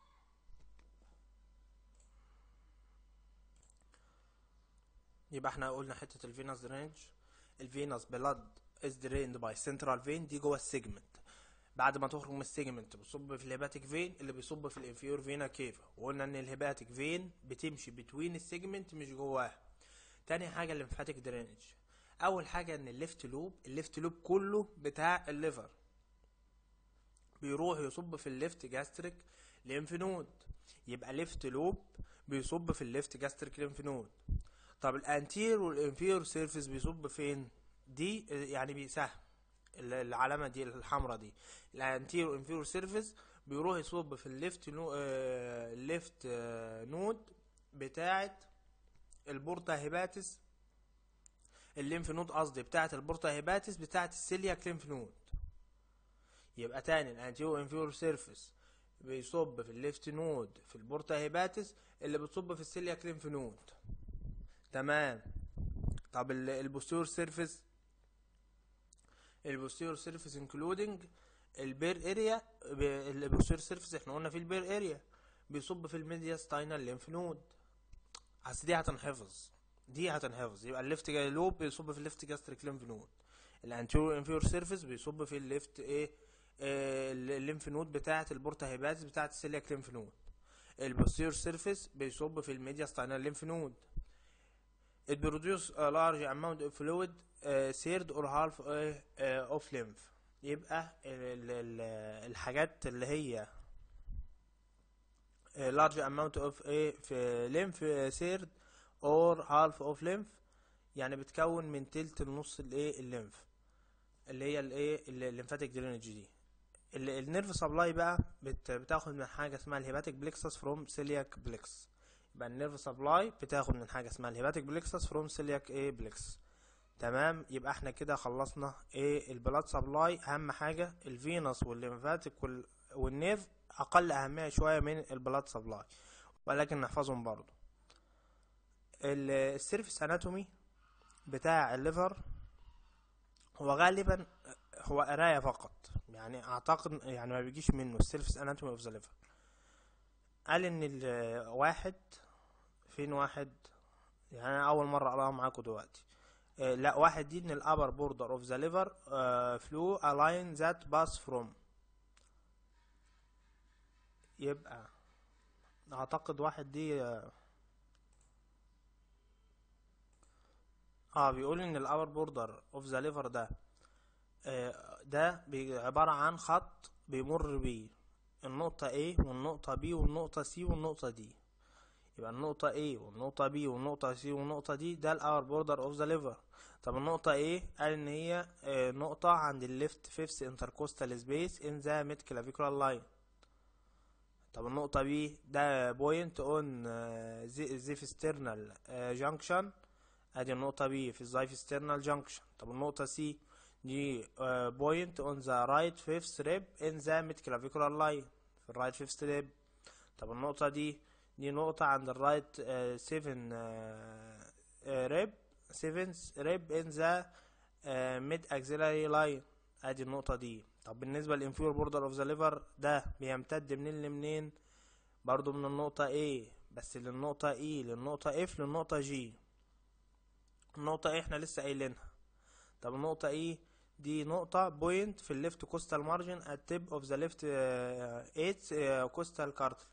Speaker 1: يبقى احنا قلنا حته الفينوس درينج الفينوس بلاد از دريند باي سنترال فين دي جوه السيجمنت بعد ما تخرج من السيجمنت بتصب في الهيباتيك فين اللي بيصب في الانفيور فينا كيفا وقلنا ان الهيباتيك فين بتمشي بتوين السيجمنت مش جواها تاني حاجه الليمفاتيك درينج اول حاجه ان الليفت لوب الليفت لوب كله بتاع الليفر بيروح يصب في الليفت جاستريك ليمف نود يبقى ليفت لوب بيصب في الليفت جاستريك ليمف نود طب الانتير والانفير سيرفيس بيصب فين دي يعني بيسهم ال- العلامه دي الحمراء دي الانتير والانفير سيرفيس بيروح يصب في الليفت نو... آه... الليفت آه... نود بتاعه البورتا هيباتس الليمف نود قصدي بتاعه البورتا هيباتس بتاعه السيلياك ليمف نود يبقى تاني الانتيرو انفيرور سيرفيس بيصب في الليفت نود في البورتا هيباتس اللي بتصب في السيلياك ليمف نود تمام طب ال- البوستيرور سيرفيس البوستيرور سيرفيس انكلودنج البير اريا البوستيرور سيرفيس احنا قلنا في البير اريا بيصب في الميديا ستاينال ليمف نود اصل دي هتنحفظ دي هتنحفظ يبقى الليفت جاي لوب بيصب في الليفت جاستريك ليمف نود الانتيريور انفيرور سيرفيس بيصب في الليفت ايه آه، الليمف نود بتاعه البورتا هيباتس بتاعه السيلياك ليمف نود البوستيريور سيرفيس بيصب في الميديا ستاينال ليمف نود it produce a large amount of fluid uh, third or half uh, uh, of lymph يبقى ال ال الحاجات اللي هي uh, large amount of uh, في lymph uh, third or half of lymph يعني بتكون من تلت لنص الايه الليمف اللي هي الايه الليمفاتيك درينج دي ال- النيرف سبلاي بقى بت بتاخد من حاجه اسمها الهيباتيك بليكسس فروم سيلياك بليكس يبقى النيرف سبلاي بتاخد من حاجه اسمها الهيباتيك بليكسس فروم سيلياك ايه بليكس تمام يبقى احنا كده خلصنا ايه البلاد سبلاي اهم حاجه الفينوس والليمفاتيك وال... والنيرف اقل اهميه شويه من البلاد سبلاي ولكن نحفظهم برضو ال- السيرفيس اناتومي بتاع الليفر هو غالبا هو قرايه فقط يعني اعتقد يعني ما بيجيش منه السيرفيس اناتومي اوف ذا ليفر قال ان الواحد فين واحد يعني انا اول مره اقراها معاكم دلوقتي آه، لا واحد دي ان الابر بوردر اوف ذا ليفر فلو الاين ذات باس فروم يبقى اعتقد واحد دي اه آه، بيقول ان الابر بوردر اوف ذا ليفر ده آه، ده بي- عبارة عن خط بيمر بيه النقطة A والنقطة B والنقطة C والنقطة D يبقى النقطة A والنقطة B والنقطة C والنقطة D ده الأور بوردر اوف ذا ليفر طب النقطة A قال إن هي آه، نقطة عند الليفت فيفث انتركوستال سبيس ان ذا ميد كلافيكولار لاين طب النقطة B ده بوينت اون زيفسترنال جانكشن ادي النقطة B في الزايفسترنال جانكشن طب النقطة C دي بوينت اون ذا رايت فيفث ريب ان ذا ميد كلافيكولار لاين في الرايت فيفث ريب طب النقطة دي دي نقطة عند الرايت 7 ريب 7 ريب ان ذا ميد اكسيلاري لاين ادي النقطة دي طب بالنسبة للانفيور بوردر اوف ذا ليفر ده بيمتد منين لمنين برضو من النقطة A بس للنقطة E للنقطة F للنقطة G النقطة A احنا لسه قايلينها طب النقطة E دي نقطة بوينت في الليفت كوستال مارجن at tip of the left uh, 8 كوستال كارتلج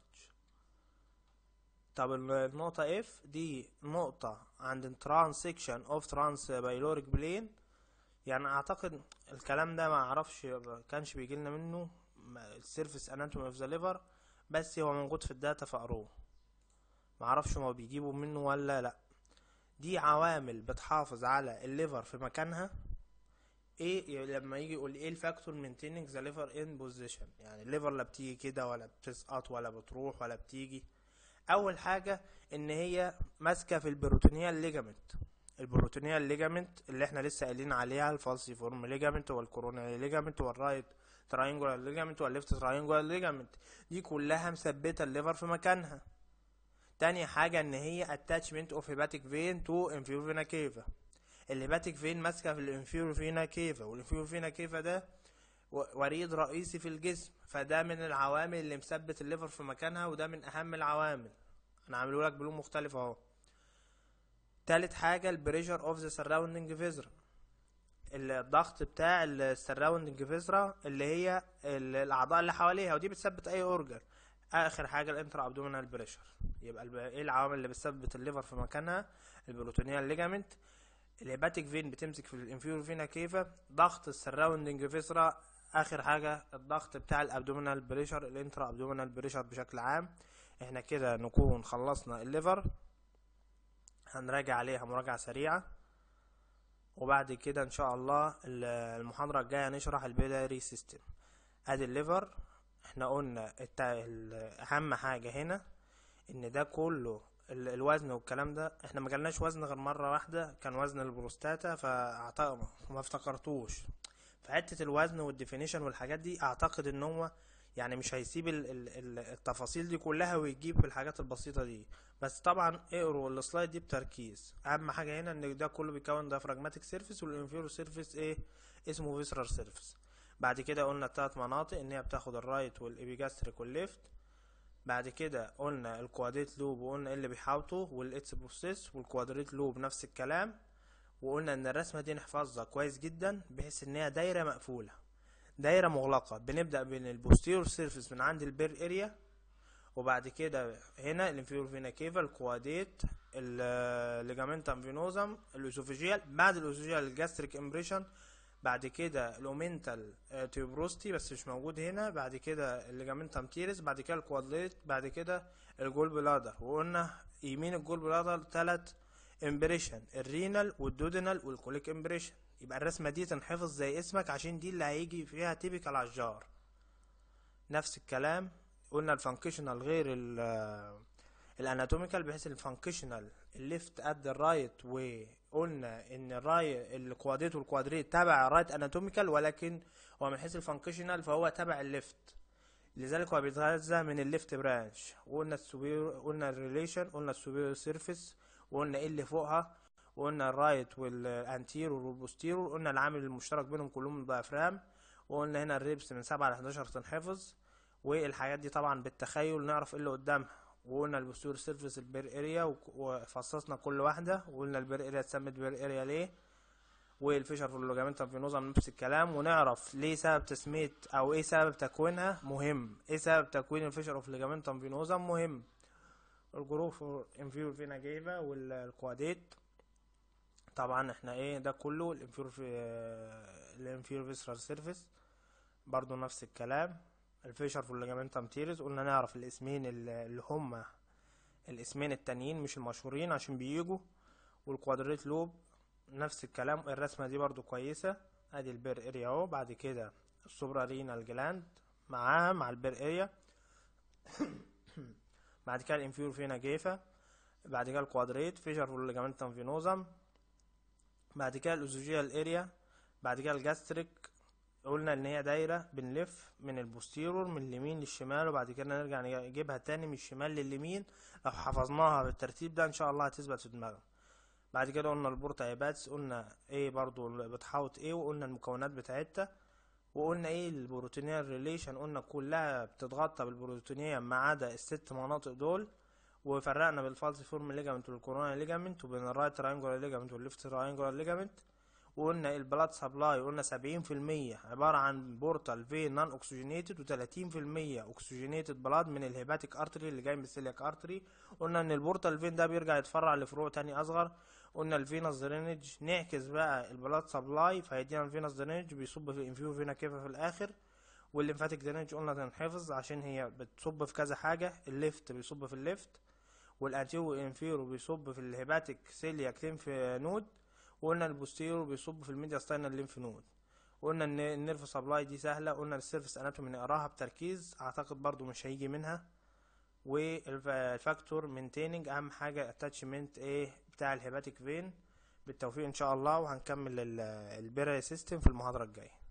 Speaker 1: طب ال- النقطة F دي نقطة عند ترانسكشن اوف ترانس بايلوريك بلين يعني اعتقد الكلام ده ما اعرفش كانش بيجي لنا منه السيرفيس اناتومي اوف ذا ليفر بس هو موجود في الداتا فاقروه ما اعرفش هما بيجيبوا منه ولا لا دي عوامل بتحافظ على الليفر في مكانها ايه لما يجي يقول ايه الفاكتور مينتيننج ذا ليفر ان بوزيشن يعني الليفر لا بتيجي كده ولا بتسقط ولا بتروح ولا بتيجي اول حاجه ان هي ماسكه في البروتونيال ليجامنت البروتونيال ليجامنت اللي احنا لسه قايلين عليها الفالسي فورم ليجامنت والكورونال ليجامنت والرايت تراينجولار ليجامنت والليفت تراينجولار ليجامنت دي كلها مثبته الليفر في مكانها تاني حاجه ان هي اتاتشمنت اوف هيباتيك فين تو انفيور فينا كيفا الهيباتيك فين ماسكه في الانفيور فينا كيفا والانفيور فينا كيفا ده و- وريد رئيسي في الجسم فده من العوامل اللي مثبت الليفر في مكانها وده من اهم العوامل انا عامله لك بلون مختلف اهو تالت حاجه البريشر اوف ذا سراوندنج فيزرا الضغط بتاع السراوندنج فيزرا اللي هي ال- الاعضاء اللي حواليها ودي بتثبت اي اورجن اخر حاجه الانترا ابدومينال بريشر يبقى الب- ايه العوامل اللي بتثبت الليفر في مكانها البروتونيال ليجامنت الهيباتيك فين بتمسك في الانفيرو فينا كيفا ضغط السراوندنج فيسرا اخر حاجه الضغط بتاع الابدومينال بريشر الانترا ابدومينال بريشر بشكل عام احنا كده نكون خلصنا الليفر هنراجع عليها مراجعه سريعه وبعد كده ان شاء الله ال- المحاضره الجايه نشرح البيلاري سيستم ادي الليفر احنا قلنا التا- ال- اهم حاجه هنا ان ده كله ال- الوزن والكلام ده احنا ما جالناش وزن غير مره واحده كان وزن البروستاتا فاعتقد ما افتكرتوش فحته الوزن والديفينيشن والحاجات دي اعتقد ان هو يعني مش هيسيب ال ال ال التفاصيل دي كلها ويجيب الحاجات البسيطه دي بس طبعا اقروا السلايد دي بتركيز اهم حاجه هنا ان ده كله بيكون ديافراجماتيك سيرفيس والانفيرو سيرفيس ايه اسمه فيسرال سيرفيس بعد كده قلنا التلات مناطق ان هي بتاخد الرايت والابيجاستريك والليفت بعد كده قلنا الكوادريت لوب وقلنا ايه اللي بيحاوطه والاتس بروسيس والكوادريت لوب نفس الكلام وقلنا ان الرسمه دي نحفظها كويس جدا بحيث ان هي دايره مقفوله دايره مغلقه بنبدا بين البوستيرور سيرفيس من عند البير اريا وبعد كده هنا الانفيرور فينا كيفا الكواديت الليجامنتم فينوزم الاسوفيجيال بعد الاسوفيجيال الجاستريك امبريشن بعد كده الاومنتال تيوبروستي بس مش موجود هنا بعد كده الليجامنتم تيرس بعد كده الكوادليت بعد كده الجول بلادر وقلنا يمين الجول بلادر تلات امبريشن الرينال والدودينال والكوليك امبريشن يبقى الرسمه دي تنحفظ زي اسمك عشان دي اللي هيجي فيها تيبيكال على الجار نفس الكلام قلنا الفانكشنال غير الاناتوميكال بحيث الفانكشنال الليفت قد الرايت وقلنا ان الراي الكوادريت والكوادريت تبع الرايت اناتوميكال ولكن هو من حيث الفانكشنال فهو تبع الليفت لذلك هو بيتغذى من الليفت برانش وقلنا السوبير قلنا الريليشن قلنا السوبير سيرفيس وقلنا ايه اللي فوقها وقلنا الرايت والانتيرور والبوستيرور قلنا العامل المشترك بينهم كلهم الدايفرام وقلنا هنا الريبس من سبعة ل 11 تنحفظ والحاجات دي طبعا بالتخيل نعرف ايه اللي قدامها وقلنا البوستيرور سيرفيس البير اريا وفصصنا كل واحده وقلنا البير اريا اتسمت بير اريا ليه والفيشر في اللوجامنتم في نظام نفس الكلام ونعرف ليه سبب تسمية او ايه سبب تكوينها مهم ايه سبب تكوين الفيشر اوف ليجامنتم في نظام مهم الجروف انفيرور فينا جيفا والكواديت طبعا احنا ايه ده كله الانفيرور في الانفيرور فيسرال سيرفيس برضو نفس الكلام الفيشر في الليجامنتم تيرز قلنا نعرف الاسمين اللي هما الاسمين التانيين مش المشهورين عشان بيجوا والكوادريت لوب نفس الكلام الرسمه دي برضو كويسه ادي البير اريا اهو بعد كده السوبرا رينال جلاند معاها مع البير اريا بعد كده الانفيور فينا جيفا بعد كده الكوادريت فيشر في الليجامنتم فينوزم بعد كده الاوزوجيال اريا بعد كده الجاستريك قلنا ان هي دايره بنلف من البوستيرور من اليمين للشمال وبعد كده نرجع نجيبها تاني من الشمال لليمين لو حفظناها بالترتيب ده ان شاء الله هتثبت في دماغنا بعد كده قلنا البورتا ايباتس قلنا ايه برضو بتحاوط ايه وقلنا المكونات بتاعتها وقلنا ايه البروتينيال ريليشن قلنا كلها بتتغطى بالبروتينية ما عدا الست مناطق دول وفرقنا بالفالس فورم ليجامنت والكورونا ليجامنت وبين الرايت تراينجولار ليجامنت والليفت تراينجولار ليجامنت وقلنا البلاد سبلاي قلنا سبعين في المية عبارة عن بورتال فين نون اوكسجينيتد وتلاتين في المية اوكسجينيتد بلاد من الهيباتيك ارتري اللي جاي من السيلياك ارتري قلنا ان البورتال فين ده بيرجع يتفرع لفروع تاني اصغر قلنا الفينس درينج نعكس بقى البلاد سبلاي فهيدينا الفينس درينج بيصب في الانفيو فينا كيفا في الاخر والليمفاتيك درينج قلنا تنحفظ عشان هي بتصب في كذا حاجة الليفت بيصب في الليفت والانتيرو والانفيرو بيصب في الهيباتيك سيلياك ليمف نود وقلنا البوستيرو بيصب في الميديا ستاينال ليمف نود قلنا ان النيرف سبلاي دي سهلة قلنا السيرفس اناتومي نقراها بتركيز اعتقد برضو مش هيجي منها والفاكتور مينتيننج اهم حاجة اتاتشمنت ايه بتاع الهيباتيك فين بالتوفيق ان شاء الله وهنكمل البيرا سيستم في المحاضرة الجاية